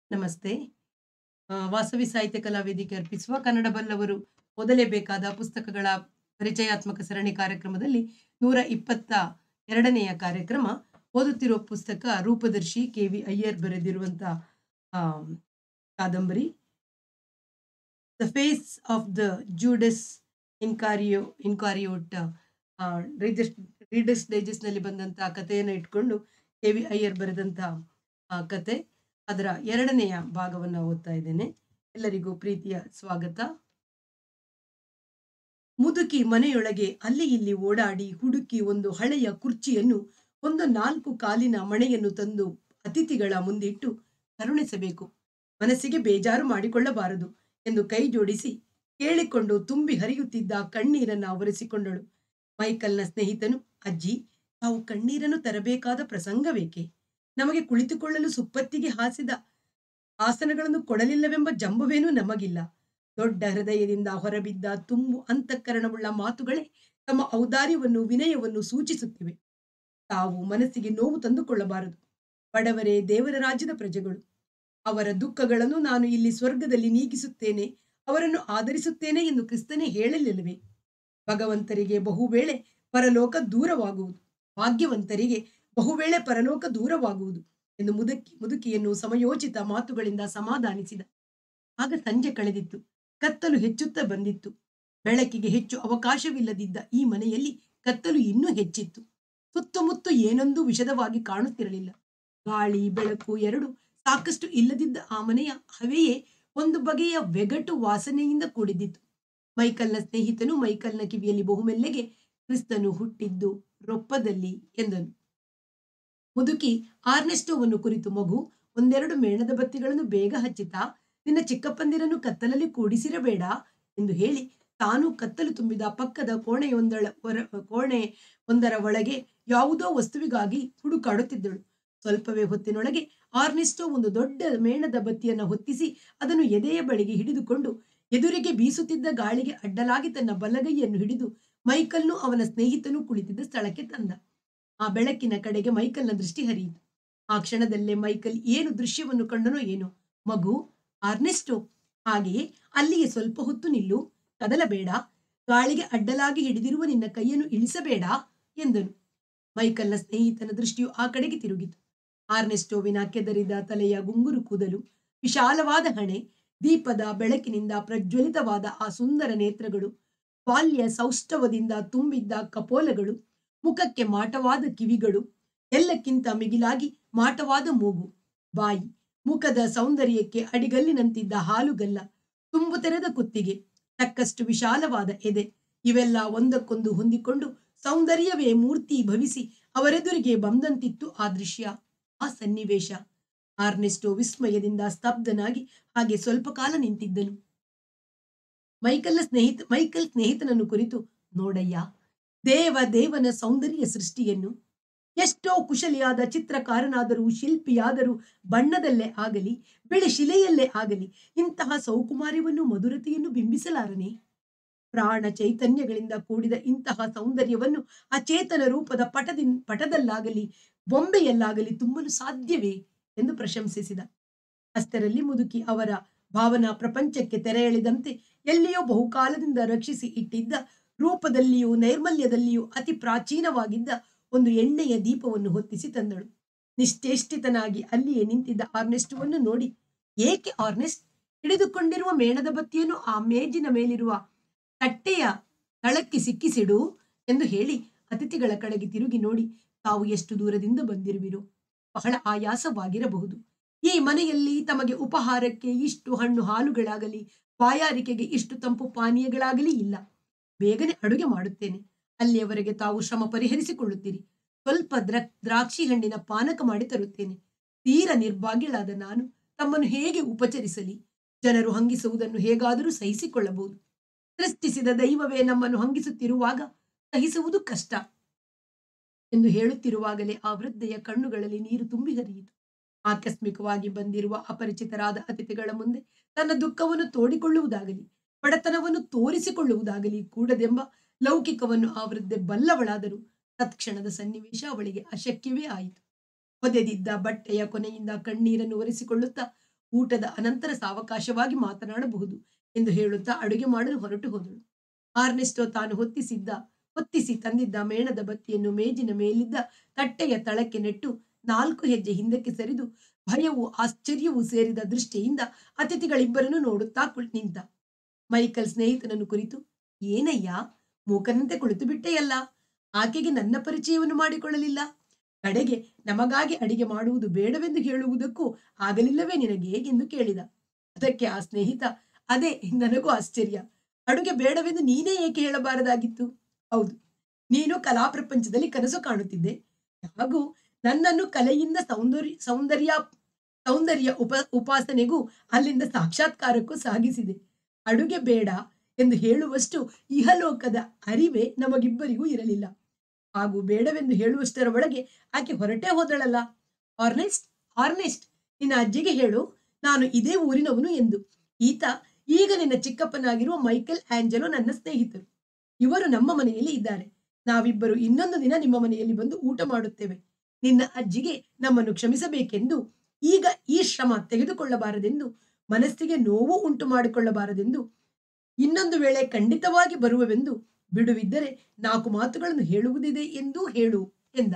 ನಮಸ್ತೆ. ಆ, ವಾಸವಿ ಸಾಹಿತ್ಯ ಕಲಾ ವೇದಿಕೆ ಅರ್ಪಿಸುವ ಕನ್ನಡ ಬಲ್ಲವರು ಓದಲೇಬೇಕಾದ ಪುಸ್ತಕಗಳ ಪರಿಚಯಾತ್ಮಕ ಸರಣಿ ಕಾರ್ಯಕ್ರಮದಲ್ಲಿ ನೂರ ಇಪ್ಪತ್ತ ಎರಡನೆಯ ಕಾರ್ಯಕ್ರಮ ಓದುತ್ತಿರುವ ಪುಸ್ತಕ ರೂಪದರ್ಶಿ ಕೆ ವಿ ಅಯ್ಯರ್ ಬರೆದಿರುವಂತ ಆ, ಕಾದಂಬರಿ the face of the Judas ಇನ್ಕಾರಿಯೋ ಇನ್ಕಾರಿಯೋಟ್ ರೀಡರ್ಸ್ ರೀಡರ್ಸ್ ಡೈಜೆಸ್ಟ್ ನಲ್ಲಿ ಬಂದಂತ ಕಥೆಯನ್ನು ಇಟ್ಕೊಂಡು ಕೆ ವಿ ಅಯ್ಯರ್ ಬರೆದಂತ ಆ, ಕತೆ ಅದರ ಎರಡನೆಯ ಭಾಗವನ್ನು ಓದ್ತಾ ಇದ್ದೇನೆ ಎಲ್ಲರಿಗೂ ಪ್ರೀತಿಯ ಸ್ವಾಗತ ಮುದುಕಿ ಮನೆಯೊಳಗೆ ಅಲ್ಲಿ ಇಲ್ಲಿ ಓಡಾಡಿ ಹುಡುಕಿ ಒಂದು ಹಳೆಯ ಕುರ್ಚಿಯನ್ನು ಒಂದು ನಾಲ್ಕು ಕಾಲಿನ ಮಣೆಯನ್ನು ತಂದು ಅತಿಥಿಗಳ ಮುಂದಿಟ್ಟು ಕರುಣಿಸಬೇಕು ಮನಸ್ಸಿಗೆ ಬೇಜಾರು ಮಾಡಿಕೊಳ್ಳಬಾರದು ಎಂದು ಕೈ ಜೋಡಿಸಿ ಕೇಳಿಕೊಂಡು ತುಂಬಿ ಹರಿಯುತ್ತಿದ್ದ ಕಣ್ಣೀರನ್ನ ಒರೆಸಿಕೊಂಡಳು ಮೈಕಲ್ನ ಸ್ನೇಹಿತನು ಅಜ್ಜಿ ತಾವು ಕಣ್ಣೀರನ್ನು ತರಬೇಕಾದ ಪ್ರಸಂಗವೇಕೆ ನಮಗೆ ಕುಳಿತುಕೊಳ್ಳಲು ಸುಪ್ಪತ್ತಿಗೆ ಹಾಸಿದ ಆಸನಗಳನ್ನು ಕೊಡಲಿಲ್ಲವೆಂಬ ಜಂಬವೇನೂ ನಮಗಿಲ್ಲ ದೊಡ್ಡ ಹೃದಯದಿಂದ ಹೊರಬಿದ್ದ ತುಂಬು ಅಂತಃಕರಣವುಳ್ಳ ಮಾತುಗಳೇ ತಮ್ಮ ಔದಾರ್ಯವನ್ನು ವಿನಯವನ್ನು ಸೂಚಿಸುತ್ತಿವೆ ತಾವು ಮನಸ್ಸಿಗೆ ನೋವು ತಂದುಕೊಳ್ಳಬಾರದು ಬಡವರೇ ದೇವರ ರಾಜ್ಯದ ಪ್ರಜೆಗಳು ಅವರ ದುಃಖಗಳನ್ನು ನಾನು ಇಲ್ಲಿ ಸ್ವರ್ಗದಲ್ಲಿ ನೀಗಿಸುತ್ತೇನೆ ಅವರನ್ನು ಆದರಿಸುತ್ತೇನೆ ಎಂದು ಕ್ರಿಸ್ತನೇ ಹೇಳಲಿಲ್ಲವೇ ಭಗವಂತರಿಗೆ ಬಹುವೇಳೆ ಪರಲೋಕ ದೂರವಾಗುವುದು ಭಾಗ್ಯವಂತರಿಗೆ ಬಹುವೇಳೆ ಪರಲೋಕ ದೂರವಾಗುವುದು ಎಂದು ಮುದುಕಿ ಮುದುಕಿಯನ್ನು ಸಮಯೋಚಿತ ಮಾತುಗಳಿಂದ ಸಮಾಧಾನಿಸಿದ ಆಗ ಸಂಜೆ ಕಳೆದಿತ್ತು ಕತ್ತಲು ಹೆಚ್ಚುತ್ತಾ ಬಂದಿತ್ತು ಬೆಳಕಿಗೆ ಹೆಚ್ಚು ಅವಕಾಶವಿಲ್ಲದಿದ್ದ ಈ ಮನೆಯಲ್ಲಿ ಕತ್ತಲು ಇನ್ನೂ ಹೆಚ್ಚಿತ್ತು ಸುತ್ತಮುತ್ತ ಏನೊಂದು ವಿಷದವಾಗಿ ಕಾಣುತ್ತಿರಲಿಲ್ಲ ಗಾಳಿ ಬೆಳಕು ಎರಡು ಸಾಕಷ್ಟು ಇಲ್ಲದಿದ್ದ ಆ ಮನೆಯ ಹವೆಯೇ ಒಂದು ಬಗೆಯ ವೆಗಟು ವಾಸನೆಯಿಂದ ಕೂಡಿದ್ದಿತ್ತು ಮೈಕಲ್ನ ಸ್ನೇಹಿತನು ಮೈಕಲ್ನ ಕಿವಿಯಲ್ಲಿ ಬಹುಮೆಲ್ಲೆಗೆ ಕ್ರಿಸ್ತನು ಹುಟ್ಟಿದ್ದು ರೊಪ್ಪದಲ್ಲಿ ಎಂದನು ಮುದುಕಿ ಆರ್ನೆಸ್ಟೋವನ್ನು ಕುರಿತು ಮಗು ಒಂದೆರಡು ಮೇಣದ ಬತ್ತಿಗಳನ್ನು ಬೇಗ ಹಚ್ಚಿತಾ ನಿನ್ನ ಚಿಕ್ಕಪ್ಪಂದಿರನ್ನು ಕತ್ತಲಲ್ಲಿ ಕೂಡಿಸಿರಬೇಡ ಎಂದು ಹೇಳಿ ತಾನು ಕತ್ತಲು ತುಂಬಿದ ಪಕ್ಕದ ಕೋಣೆಯೊಂದಳ ಹೊರ ಕೋಣೆ ಒಂದರ ಒಳಗೆ ಯಾವುದೋ ವಸ್ತುವಿಗಾಗಿ ಹುಡುಕಾಡುತ್ತಿದ್ದಳು ಸ್ವಲ್ಪವೇ ಹೊತ್ತಿನೊಳಗೆ ಆರ್ನೆಸ್ಟೋ ಒಂದು ದೊಡ್ಡ ಮೇಣದ ಬತ್ತಿಯನ್ನು ಹೊತ್ತಿಸಿ ಅದನ್ನು ಎದೆಯ ಬಳಿಗೆ ಹಿಡಿದುಕೊಂಡು ಎದುರಿಗೆ ಬೀಸುತ್ತಿದ್ದ ಗಾಳಿಗೆ ಅಡ್ಡಲಾಗಿ ತನ್ನ ಬಲಗೈಯನ್ನು ಹಿಡಿದು ಮೈಕಲ್ನು ಅವನ ಸ್ನೇಹಿತನು ಕುಳಿತಿದ್ದ ಸ್ಥಳಕ್ಕೆ ತಂದ ಆ ಬೆಳಕಿನ ಕಡೆಗೆ ಮೈಕಲ್ನ ದೃಷ್ಟಿ ಹರಿಯಿತು ಆ ಕ್ಷಣದಲ್ಲೇ ಮೈಕಲ್ ಏನು ದೃಶ್ಯವನ್ನು ಕಂಡನೋ ಏನೋ ಮಗು ಆರ್ನೆಸ್ಟೋ ಹಾಗೆಯೇ ಅಲ್ಲಿಗೆ ಸ್ವಲ್ಪ ಹೊತ್ತು ನಿಲ್ಲು ಕದಲಬೇಡ ಗಾಳಿಗೆ ಅಡ್ಡಲಾಗಿ ಹಿಡಿದಿರುವ ನಿನ್ನ ಕೈಯನ್ನು ಇಳಿಸಬೇಡ ಎಂದನು ಮೈಕಲ್ನ ಸ್ನೇಹಿತನ ದೃಷ್ಟಿಯು ಆ ಕಡೆಗೆ ತಿರುಗಿತು ಆರ್ನೆಸ್ಟೋವಿನ ಕೆದರಿದ ತಲೆಯ ಗುಂಗುರು ಕೂದಲು ವಿಶಾಲವಾದ ಹಣೆ ದೀಪದ ಬೆಳಕಿನಿಂದ ಪ್ರಜ್ವಲಿತವಾದ ಆ ಸುಂದರ ನೇತ್ರಗಳು ಬಾಲ್ಯ ಸೌಷ್ಠವದಿಂದ ತುಂಬಿದ್ದ ಕಪೋಲಗಳು ಮುಖಕ್ಕೆ ಮಾಟವಾದ ಕಿವಿಗಳು ಎಲ್ಲಕ್ಕಿಂತ ಮಿಗಿಲಾಗಿ ಮಾಟವಾದ ಮೂಗು ಬಾಯಿ ಮುಖದ ಸೌಂದರ್ಯಕ್ಕೆ ಅಡಿಗಲ್ಲಿನಂತಿದ್ದ ಹಾಲುಗಲ್ಲ ತುಂಬು ತೆರೆದ ಕುತ್ತಿಗೆ ತಕ್ಕಷ್ಟು ವಿಶಾಲವಾದ ಎದೆ ಇವೆಲ್ಲ ಒಂದಕ್ಕೊಂದು ಹೊಂದಿಕೊಂಡು ಸೌಂದರ್ಯವೇ ಮೂರ್ತಿ ಭವಿಸಿ ಅವರೆದುರಿಗೆ ಬಂದಂತಿತ್ತು ಆ ದೃಶ್ಯ ಆ ಸನ್ನಿವೇಶ ಆರ್ನೆಸ್ಟೋ ವಿಸ್ಮಯದಿಂದ ಸ್ತಬ್ಧನಾಗಿ ಹಾಗೆ ಸ್ವಲ್ಪ ಕಾಲ ನಿಂತಿದ್ದನು ಮೈಕಲ್ನ ಸ್ನೇಹಿತ ಮೈಕಲ್ ಸ್ನೇಹಿತನನ್ನು ಕುರಿತು ನೋಡಯ್ಯ ದೇವ ದೇವನ ಸೌಂದರ್ಯ ಸೃಷ್ಟಿಯನ್ನು ಎಷ್ಟೋ ಕುಶಲಿಯಾದ ಚಿತ್ರಕಾರನಾದರೂ ಶಿಲ್ಪಿಯಾದರೂ ಬಣ್ಣದಲ್ಲೇ ಆಗಲಿ ಬಿಳಿ ಶಿಲೆಯಲ್ಲೇ ಆಗಲಿ ಇಂತಹ ಸೌಕುಮಾರ್ಯವನ್ನು ಮಧುರತೆಯನ್ನು ಬಿಂಬಿಸಲಾರನೆ ಪ್ರಾಣ ಚೈತನ್ಯಗಳಿಂದ ಕೂಡಿದ ಇಂತಹ ಸೌಂದರ್ಯವನ್ನು ಅಚೇತನ ರೂಪದ ಪಟದಿ ಪಟದಲ್ಲಾಗಲಿ ಬೊಂಬೆಯಲ್ಲಾಗಲಿ ತುಂಬಲು ಸಾಧ್ಯವೇ ಎಂದು ಪ್ರಶಂಸಿಸಿದ ಅಷ್ಟರಲ್ಲಿ ಮುದುಕಿ ಅವರ ಭಾವನಾ ಪ್ರಪಂಚಕ್ಕೆ ತೆರೆ ಎಳೆದಂತೆ ಎಲ್ಲಿಯೋ ಬಹುಕಾಲದಿಂದ ರಕ್ಷಿಸಿ ಇಟ್ಟಿದ್ದ ರೂಪದಲ್ಲಿಯೂ ನೈರ್ಮಲ್ಯದಲ್ಲಿಯೂ ಅತಿ ಪ್ರಾಚೀನವಾಗಿದ್ದ ಒಂದು ಎಣ್ಣೆಯ ದೀಪವನ್ನು ಹೊತ್ತಿಸಿ ತಂದಳು ನಿಶ್ಚೇಷ್ಟಿತನಾಗಿ ಅಲ್ಲಿಯೇ ನಿಂತಿದ್ದ ಆರ್ನೆಸ್ಟವನ್ನು ನೋಡಿ ಏಕೆ ಆರ್ನೆಸ್ಟ್ ಹಿಡಿದುಕೊಂಡಿರುವ ಮೇಣದ ಬತ್ತಿಯನ್ನು ಆ ಮೇಜಿನ ಮೇಲಿರುವ ತಟ್ಟೆಯ ತಳಕ್ಕೆ ಸಿಕ್ಕಿಸಿಡು ಎಂದು ಹೇಳಿ ಅತಿಥಿಗಳ ಕಡೆಗೆ ತಿರುಗಿ ನೋಡಿ ತಾವು ಎಷ್ಟು ದೂರದಿಂದ ಬಂದಿರುವಿರೋ ಬಹಳ ಆಯಾಸವಾಗಿರಬಹುದು ಈ ಮನೆಯಲ್ಲಿ ತಮಗೆ ಉಪಹಾರಕ್ಕೆ ಇಷ್ಟು ಹಣ್ಣು ಹಾಲುಗಳಾಗಲಿ ಬಾಯಾರಿಕೆಗೆ ಇಷ್ಟು ತಂಪು ಪಾನೀಯಗಳಾಗಲಿ ಇಲ್ಲ ಬೇಗನೆ ಅಡುಗೆ ಮಾಡುತ್ತೇನೆ ಅಲ್ಲಿಯವರೆಗೆ ತಾವು ಶ್ರಮ ಪರಿಹರಿಸಿಕೊಳ್ಳುತ್ತೀರಿ ಸ್ವಲ್ಪ ದ್ರ ದ್ರಾಕ್ಷಿ ಹಣ್ಣಿನ ಪಾನಕ ಮಾಡಿ ತರುತ್ತೇನೆ ತೀರ ನಿರ್ಭಾಗ್ಯಳಾದ ನಾನು ತಮ್ಮನ್ನು ಹೇಗೆ ಉಪಚರಿಸಲಿ ಜನರು ಹಂಗಿಸುವುದನ್ನು ಹೇಗಾದರೂ ಸಹಿಸಿಕೊಳ್ಳಬಹುದು ಸೃಷ್ಟಿಸಿದ ದೈವವೇ ನಮ್ಮನ್ನು ಹಂಗಿಸುತ್ತಿರುವಾಗ ಸಹಿಸುವುದು ಕಷ್ಟ ಎಂದು ಹೇಳುತ್ತಿರುವಾಗಲೇ ಆ ವೃದ್ಧೆಯ ಕಣ್ಣುಗಳಲ್ಲಿ ನೀರು ತುಂಬಿ ಹರಿಯಿತು ಆಕಸ್ಮಿಕವಾಗಿ ಬಂದಿರುವ ಅಪರಿಚಿತರಾದ ಅತಿಥಿಗಳ ಮುಂದೆ ತನ್ನ ದುಃಖವನ್ನು ತೋಡಿಕೊಳ್ಳುವುದಾಗಲಿ ಬಡತನವನ್ನು ತೋರಿಸಿಕೊಳ್ಳುವುದಾಗಲಿ ಕೂಡದೆಂಬ ಲೌಕಿಕವನ್ನು ಆ ವೃದ್ಧೆ ಬಲ್ಲವಳಾದರೂ ತತ್ಕ್ಷಣದ ಸನ್ನಿವೇಶ ಅವಳಿಗೆ ಅಶಕ್ಯವೇ ಆಯಿತು ಹೊದೆದಿದ್ದ ಬಟ್ಟೆಯ ಕೊನೆಯಿಂದ ಕಣ್ಣೀರನ್ನು ಒರೆಸಿಕೊಳ್ಳುತ್ತಾ ಊಟದ ಅನಂತರ ಸಾವಕಾಶವಾಗಿ ಮಾತನಾಡಬಹುದು ಎಂದು ಹೇಳುತ್ತಾ ಅಡುಗೆ ಮಾಡಲು ಹೊರಟು ಹೋದಳು ಆರ್ನೆಸ್ಟೋ ತಾನು ಹೊತ್ತಿಸಿದ್ದ ಹೊತ್ತಿಸಿ ತಂದಿದ್ದ ಮೇಣದ ಬತ್ತಿಯನ್ನು ಮೇಜಿನ ಮೇಲಿದ್ದ ತಟ್ಟೆಯ ತಳಕ್ಕೆ ನೆಟ್ಟು ನಾಲ್ಕು ಹೆಜ್ಜೆ ಹಿಂದಕ್ಕೆ ಸರಿದು ಭಯವೂ ಆಶ್ಚರ್ಯವೂ ಸೇರಿದ ದೃಷ್ಟಿಯಿಂದ ಅತಿಥಿಗಳಿಬ್ಬರನ್ನು ನೋಡುತ್ತಾ ಕುಳ್ ನಿಂತ ಮೈಕಲ್ ಸ್ನೇಹಿತನನ್ನು ಕುರಿತು ಏನಯ್ಯ ಮೂಕನಂತೆ ಕುಳಿತು ಬಿಟ್ಟೆಯಲ್ಲ ಆಕೆಗೆ ನನ್ನ ಪರಿಚಯವನ್ನು ಮಾಡಿಕೊಳ್ಳಲಿಲ್ಲ ಕಡೆಗೆ ನಮಗಾಗಿ ಅಡಿಗೆ ಮಾಡುವುದು ಬೇಡವೆಂದು ಹೇಳುವುದಕ್ಕೂ ಆಗಲಿಲ್ಲವೇ ನಿನಗೆ ಎಂದು ಕೇಳಿದ ಅದಕ್ಕೆ ಆ ಸ್ನೇಹಿತ ಅದೇ ನನಗೂ ಆಶ್ಚರ್ಯ ಅಡುಗೆ ಬೇಡವೆಂದು ನೀನೇ ಏಕೆ ಹೇಳಬಾರದಾಗಿತ್ತು ಹೌದು ನೀನು ಕಲಾ ಪ್ರಪಂಚದಲ್ಲಿ ಕನಸು ಕಾಣುತ್ತಿದ್ದೆ ಹಾಗೂ ನನ್ನನ್ನು ಕಲೆಯಿಂದ ಸೌಂದರ್ಯ ಸೌಂದರ್ಯ ಸೌಂದರ್ಯ ಉಪ ಉಪಾಸನೆಗೂ ಅಲ್ಲಿಂದ ಸಾಕ್ಷಾತ್ಕಾರಕ್ಕೂ ಸಾಗಿಸಿದೆ ಅಡುಗೆ ಬೇಡ ಎಂದು ಹೇಳುವಷ್ಟು ಇಹಲೋಕದ ಅರಿವೇ ನಮಗಿಬ್ಬರಿಗೂ ಇರಲಿಲ್ಲ ಹಾಗೂ ಬೇಡವೆಂದು ಹೇಳುವಷ್ಟರ ಒಳಗೆ ಆಕೆ ಹೊರಟೇ ಹೋದಳಲ್ಲ ಆರ್ನೆಸ್ಟ್ ಆರ್ನೆಸ್ಟ್ ನಿನ್ನ ಅಜ್ಜಿಗೆ ಹೇಳು ನಾನು ಇದೇ ಊರಿನವನು ಎಂದು ಈತ ಈಗ ನಿನ್ನ ಚಿಕ್ಕಪ್ಪನಾಗಿರುವ ಮೈಕೆಲ್ ಆಂಜಲೋ ನನ್ನ ಸ್ನೇಹಿತರು ಇವರು ನಮ್ಮ ಮನೆಯಲ್ಲಿ ಇದ್ದಾರೆ ನಾವಿಬ್ಬರು ಇನ್ನೊಂದು ದಿನ ನಿಮ್ಮ ಮನೆಯಲ್ಲಿ ಬಂದು ಊಟ ಮಾಡುತ್ತೇವೆ ನಿನ್ನ ಅಜ್ಜಿಗೆ ನಮ್ಮನ್ನು ಕ್ಷಮಿಸಬೇಕೆಂದು ಈಗ ಈ ಶ್ರಮ ತೆಗೆದುಕೊಳ್ಳಬಾರದೆಂದು ಮನಸ್ಸಿಗೆ ನೋವು ಉಂಟು ಮಾಡಿಕೊಳ್ಳಬಾರದೆಂದು ಇನ್ನೊಂದು ವೇಳೆ ಖಂಡಿತವಾಗಿ ಬರುವವೆಂದು ಬಿಡುವಿದ್ದರೆ ನಾಲ್ಕು ಮಾತುಗಳನ್ನು ಹೇಳುವುದಿದೆ ಎಂದೂ ಹೇಳು ಎಂದ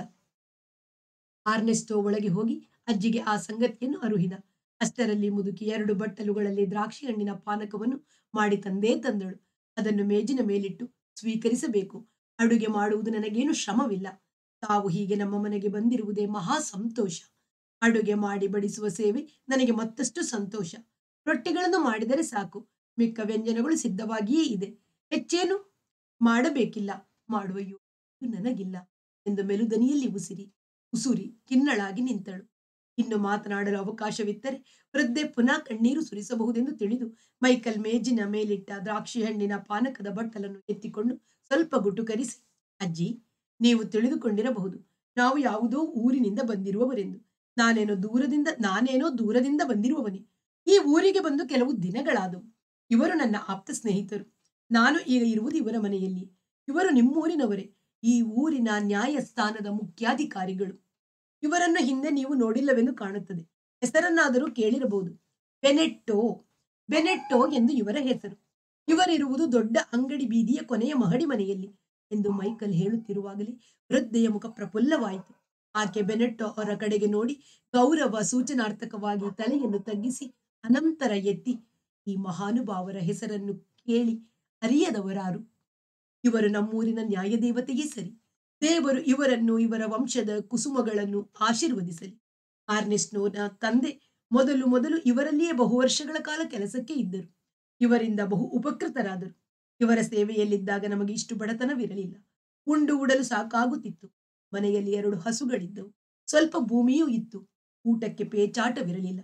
ಆರ್ನೆಸ್ಟೋ ಒಳಗೆ ಹೋಗಿ ಅಜ್ಜಿಗೆ ಆ ಸಂಗತಿಯನ್ನು ಅರುಹಿದ ಅಷ್ಟರಲ್ಲಿ ಮುದುಕಿ ಎರಡು ಬಟ್ಟಲುಗಳಲ್ಲಿ ದ್ರಾಕ್ಷಿ ಹಣ್ಣಿನ ಪಾನಕವನ್ನು ಮಾಡಿ ತಂದೇ ತಂದಳು ಅದನ್ನು ಮೇಜಿನ ಮೇಲಿಟ್ಟು ಸ್ವೀಕರಿಸಬೇಕು ಅಡುಗೆ ಮಾಡುವುದು ನನಗೇನು ಶ್ರಮವಿಲ್ಲ ತಾವು ಹೀಗೆ ನಮ್ಮ ಮನೆಗೆ ಬಂದಿರುವುದೇ ಮಹಾ ಸಂತೋಷ ಅಡುಗೆ ಮಾಡಿ ಬಡಿಸುವ ಸೇವೆ ನನಗೆ ಮತ್ತಷ್ಟು ಸಂತೋಷ ರೊಟ್ಟಿಗಳನ್ನು ಮಾಡಿದರೆ ಸಾಕು ಮಿಕ್ಕ ವ್ಯಂಜನಗಳು ಸಿದ್ಧವಾಗಿಯೇ ಇದೆ ಹೆಚ್ಚೇನು ಮಾಡಬೇಕಿಲ್ಲ ಮಾಡುವ ಯೋಗ್ಯತೆ ನನಗಿಲ್ಲ ಎಂದು ಮೆಲುದನಿಯಲ್ಲಿ ಉಸಿರಿ ಉಸುರಿ ಕಿನ್ನಳಾಗಿ ನಿಂತಳು ಇನ್ನು ಮಾತನಾಡಲು ಅವಕಾಶವಿತ್ತರೆ ವೃದ್ಧೆ ಪುನಃ ಕಣ್ಣೀರು ಸುರಿಸಬಹುದೆಂದು ತಿಳಿದು ಮೈಕಲ್ ಮೇಜಿನ ಮೇಲಿಟ್ಟ ದ್ರಾಕ್ಷಿ ಹಣ್ಣಿನ ಪಾನಕದ ಬಟ್ಟಲನ್ನು ಎತ್ತಿಕೊಂಡು ಸ್ವಲ್ಪ ಗುಟುಕರಿಸಿ ಅಜ್ಜಿ ನೀವು ತಿಳಿದುಕೊಂಡಿರಬಹುದು ನಾವು ಯಾವುದೋ ಊರಿನಿಂದ ಬಂದಿರುವವರೆಂದು ನಾನೇನೋ ದೂರದಿಂದ ನಾನೇನೋ ದೂರದಿಂದ ಬಂದಿರುವವನೇ ಈ ಊರಿಗೆ ಬಂದು ಕೆಲವು ದಿನಗಳಾದವು ಇವರು ನನ್ನ ಆಪ್ತ ಸ್ನೇಹಿತರು ನಾನು ಈಗ ಇರುವುದು ಇವರ ಮನೆಯಲ್ಲಿ ಇವರು ನಿಮ್ಮೂರಿನವರೇ ಈ ಊರಿನ ನ್ಯಾಯಸ್ಥಾನದ ಮುಖ್ಯಾಧಿಕಾರಿಗಳು ಇವರನ್ನು ಹಿಂದೆ ನೀವು ನೋಡಿಲ್ಲವೆಂದು ಕಾಣುತ್ತದೆ ಹೆಸರನ್ನಾದರೂ ಕೇಳಿರಬಹುದು ಬೆನೆಟ್ಟೋ ಬೆನೆಟ್ಟೋ ಎಂದು ಇವರ ಹೆಸರು ಇವರಿರುವುದು ದೊಡ್ಡ ಅಂಗಡಿ ಬೀದಿಯ ಕೊನೆಯ ಮಹಡಿ ಮನೆಯಲ್ಲಿ ಎಂದು ಮೈಕಲ್ ಹೇಳುತ್ತಿರುವಾಗಲೇ ವೃದ್ಧೆಯ ಮುಖ ಪ್ರಫುಲ್ಲವಾಯಿತು ಆಕೆ ಬೆನೆಟ್ಟೋ ಅವರ ಕಡೆಗೆ ನೋಡಿ ಗೌರವ ಸೂಚನಾರ್ಥಕವಾಗಿ ತಲೆಯನ್ನು ತಗ್ಗಿಸಿ ಅನಂತರ ಎತ್ತಿ ಈ ಮಹಾನುಭಾವರ ಹೆಸರನ್ನು ಕೇಳಿ ಅರಿಯದವರಾರು ಇವರು ನಮ್ಮೂರಿನ ನ್ಯಾಯದೇವತೆಯೇ ಸರಿ ದೇವರು ಇವರನ್ನು ಇವರ ವಂಶದ ಕುಸುಮಗಳನ್ನು ಆಶೀರ್ವದಿಸಲಿ ಆರ್ನೆಸ್ಟೋನ ತಂದೆ ಮೊದಲು ಮೊದಲು ಇವರಲ್ಲಿಯೇ ಬಹು ವರ್ಷಗಳ ಕಾಲ ಕೆಲಸಕ್ಕೆ ಇದ್ದರು ಇವರಿಂದ ಬಹು ಉಪಕೃತರಾದರು ಇವರ ಸೇವೆಯಲ್ಲಿದ್ದಾಗ ನಮಗೆ ಇಷ್ಟು ಬಡತನವಿರಲಿಲ್ಲ ಉಂಡು ಉಡಲು ಸಾಕಾಗುತ್ತಿತ್ತು ಮನೆಯಲ್ಲಿ ಎರಡು ಹಸುಗಳಿದ್ದವು ಸ್ವಲ್ಪ ಭೂಮಿಯೂ ಇತ್ತು ಊಟಕ್ಕೆ ಪೇಚಾಟವಿರಲಿಲ್ಲ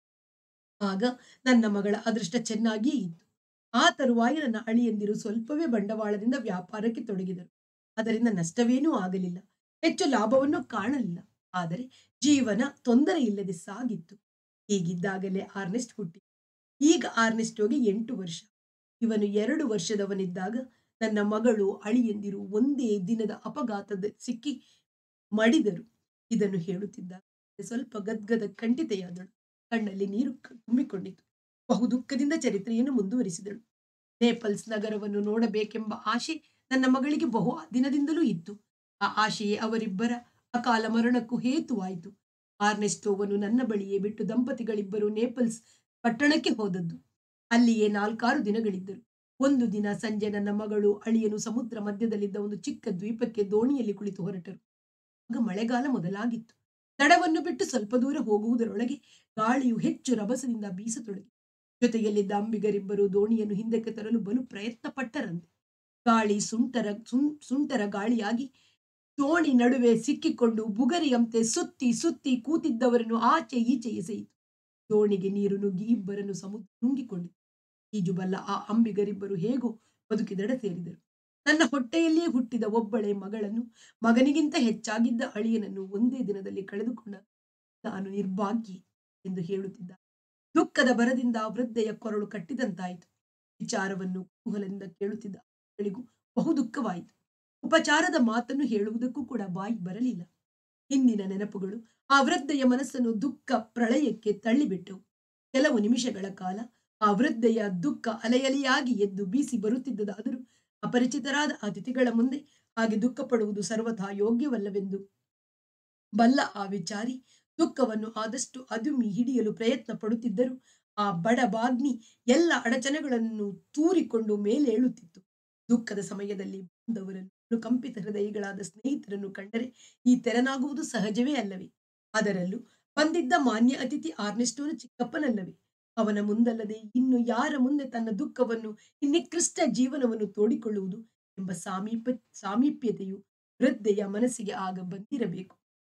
ಆಗ ನನ್ನ ಮಗಳ ಅದೃಷ್ಟ ಚೆನ್ನಾಗಿಯೇ ಇತ್ತು ಆ ತರುವಾಯ ನನ್ನ ಅಳಿಯಂದಿರು ಸ್ವಲ್ಪವೇ ಬಂಡವಾಳದಿಂದ ವ್ಯಾಪಾರಕ್ಕೆ ತೊಡಗಿದರು ಅದರಿಂದ ನಷ್ಟವೇನೂ ಆಗಲಿಲ್ಲ ಹೆಚ್ಚು ಲಾಭವನ್ನು ಕಾಣಲಿಲ್ಲ ಆದರೆ ಜೀವನ ತೊಂದರೆ ಇಲ್ಲದೆ ಸಾಗಿತ್ತು ಹೀಗಿದ್ದಾಗಲೇ ಆರ್ನೆಸ್ಟ್ ಹುಟ್ಟಿ ಈಗ ಆರ್ನೆಸ್ಟೋಗೆ ಎಂಟು ವರ್ಷ ಇವನು ಎರಡು ವರ್ಷದವನಿದ್ದಾಗ ನನ್ನ ಮಗಳು ಅಳಿಯಂದಿರು ಒಂದೇ ದಿನದ ಅಪಘಾತದ ಸಿಕ್ಕಿ ಮಡಿದರು ಇದನ್ನು ಹೇಳುತ್ತಿದ್ದ ಸ್ವಲ್ಪ ಗದ್ಗದ ಖಂಡಿತೆಯಾದಳು ಕಣ್ಣಲ್ಲಿ ನೀರು ಕ- ತುಂಬಿಕೊಂಡಿತು ಬಹು ದುಃಖದಿಂದ ಚರಿತ್ರೆಯನ್ನು ಮುಂದುವರಿಸಿದಳು ನೇಪಲ್ಸ್ ನಗರವನ್ನು ನೋಡಬೇಕೆಂಬ ಆಶೆ ನನ್ನ ಮಗಳಿಗೆ ಬಹು ದಿನದಿಂದಲೂ ಇತ್ತು ಆ ಆಶೆಯೇ ಅವರಿಬ್ಬರ ಅಕಾಲ ಮರಣಕ್ಕೂ ಹೇತುವಾಯಿತು ಆರ್ನೆಸ್ಟೋವನ್ನು ನನ್ನ ಬಳಿಯೇ ಬಿಟ್ಟು ದಂಪತಿಗಳಿಬ್ಬರು ನೇಪಲ್ಸ್ ಪಟ್ಟಣಕ್ಕೆ ಹೋದದ್ದು ಅಲ್ಲಿಯೇ ನಾಲ್ಕಾರು ದಿನಗಳಿದ್ದರು ಒಂದು ದಿನ ಸಂಜೆ ನನ್ನ ಮಗಳು ಅಳಿಯನು ಸಮುದ್ರ ಮಧ್ಯದಲ್ಲಿದ್ದ ಒಂದು ಚಿಕ್ಕ ದ್ವೀಪಕ್ಕೆ ದೋಣಿಯಲ್ಲಿ ಕುಳಿತು ಹೊರಟರು ಆಗ ಮಳೆಗಾಲ ಮೊದಲಾಗಿತ್ತು ದಡವನ್ನು ಬಿಟ್ಟು ಸ್ವಲ್ಪ ದೂರ ಹೋಗುವುದರೊಳಗೆ ಗಾಳಿಯು ಹೆಚ್ಚು ರಭಸದಿಂದ ಬೀಸತೊಡಗಿ ಜೊತೆಯಲ್ಲಿದ್ದ ಅಂಬಿಗರಿಬ್ಬರು ದೋಣಿಯನ್ನು ಹಿಂದಕ್ಕೆ ತರಲು ಬಲು ಪ್ರಯತ್ನ ಪಟ್ಟರಂತೆ ಗಾಳಿ ಸುಂಟರ ಸುಂ- ಸುಂಟರ ಗಾಳಿಯಾಗಿ ದೋಣಿ ನಡುವೆ ಸಿಕ್ಕಿಕೊಂಡು ಬುಗರಿಯಂತೆ ಸುತ್ತಿ ಸುತ್ತಿ ಕೂತಿದ್ದವರನ್ನು ಆಚೆ ಈಚೆ ಎಸೆಯಿತು ದೋಣಿಗೆ ನೀರು ನುಗ್ಗಿ ಇಬ್ಬರನ್ನು ಸಮುದ್ರ ನುಂಗಿಕೊಂಡಿತು ಈಜುಬಲ್ಲ ಆ ಅಂಬಿಗರಿಬ್ಬರು ಹೇಗೋ ಬದುಕಿದಡ ಸೇರಿದರು ನನ್ನ ಹೊಟ್ಟೆಯಲ್ಲಿಯೇ ಹುಟ್ಟಿದ ಒಬ್ಬಳೆ ಮಗಳನ್ನು ಮಗನಿಗಿಂತ ಹೆಚ್ಚಾಗಿದ್ದ ಅಳಿಯನನ್ನು ಒಂದೇ ದಿನದಲ್ಲಿ ಕಳೆದುಕೊಂಡ ನಾನು ನಿರ್ಭಾಗ್ಯೆ ಎಂದು ಹೇಳುತ್ತಿದ್ದ ದುಃಖದ ಬರದಿಂದ ಆ ವೃದ್ಧೆಯ ಕೊರಳು ಕಟ್ಟಿದಂತಾಯಿತು ವಿಚಾರವನ್ನು ಕುತೂಹಲದಿಂದ ಕೇಳುತ್ತಿದ್ದ ಅವಳಿಗೂ ಬಹು ದುಃಖವಾಯಿತು ಉಪಚಾರದ ಮಾತನ್ನು ಹೇಳುವುದಕ್ಕೂ ಕೂಡ ಬಾಯಿ ಬರಲಿಲ್ಲ ಹಿಂದಿನ ನೆನಪುಗಳು ಆ ವೃದ್ಧೆಯ ಮನಸ್ಸನ್ನು ದುಃಖ ಪ್ರಳಯಕ್ಕೆ ತಳ್ಳಿಬಿಟ್ಟವು ಕೆಲವು ನಿಮಿಷಗಳ ಕಾಲ ಆ ವೃದ್ಧೆಯ ದುಃಖ ಅಲೆಯಲೆಯಾಗಿ ಎದ್ದು ಬೀಸಿ ಬರುತ್ತಿದ್ದದಾದರೂ ಅಪರಿಚಿತರಾದ ಅತಿಥಿಗಳ ಮುಂದೆ ಹಾಗೆ ದುಃಖ ಪಡುವುದು ಸರ್ವಥಾ ಯೋಗ್ಯವಲ್ಲವೆಂದು ಬಲ್ಲ ಆ ವಿಚಾರಿ ದುಃಖವನ್ನು ಆದಷ್ಟು ಅದುಮಿ ಹಿಡಿಯಲು ಪ್ರಯತ್ನ ಪಡುತ್ತಿದ್ದರೂ ಆ ಬಡ ಬಾಗ್ನಿ ಎಲ್ಲ ಅಡಚಣೆಗಳನ್ನು ತೂರಿಕೊಂಡು ಮೇಲೇಳುತ್ತಿತ್ತು ದುಃಖದ ಸಮಯದಲ್ಲಿ ಬಂದವರನ್ನು ಕಂಪಿತ ಹೃದಯಗಳಾದ ಸ್ನೇಹಿತರನ್ನು ಕಂಡರೆ ಈ ತೆರನಾಗುವುದು ಸಹಜವೇ ಅಲ್ಲವೇ ಅದರಲ್ಲೂ ಬಂದಿದ್ದ ಮಾನ್ಯ ಅತಿಥಿ ಆರ್ನೆಸ್ಟೋನ ಚಿಕ್ಕಪ್ಪನಲ್ಲವೇ ಅವನ ಮುಂದಲ್ಲದೆ ಇನ್ನು ಯಾರ ಮುಂದೆ ತನ್ನ ದುಃಖವನ್ನು ಈ ನಿಕೃಷ್ಟ ಜೀವನವನ್ನು ತೋಡಿಕೊಳ್ಳುವುದು ಎಂಬ ಸಾಮೀಪ ಸಾಮೀಪ್ಯತೆಯು ವೃದ್ಧೆಯ ಮನಸ್ಸಿಗೆ ಆಗ ಬಂದಿರಬೇಕು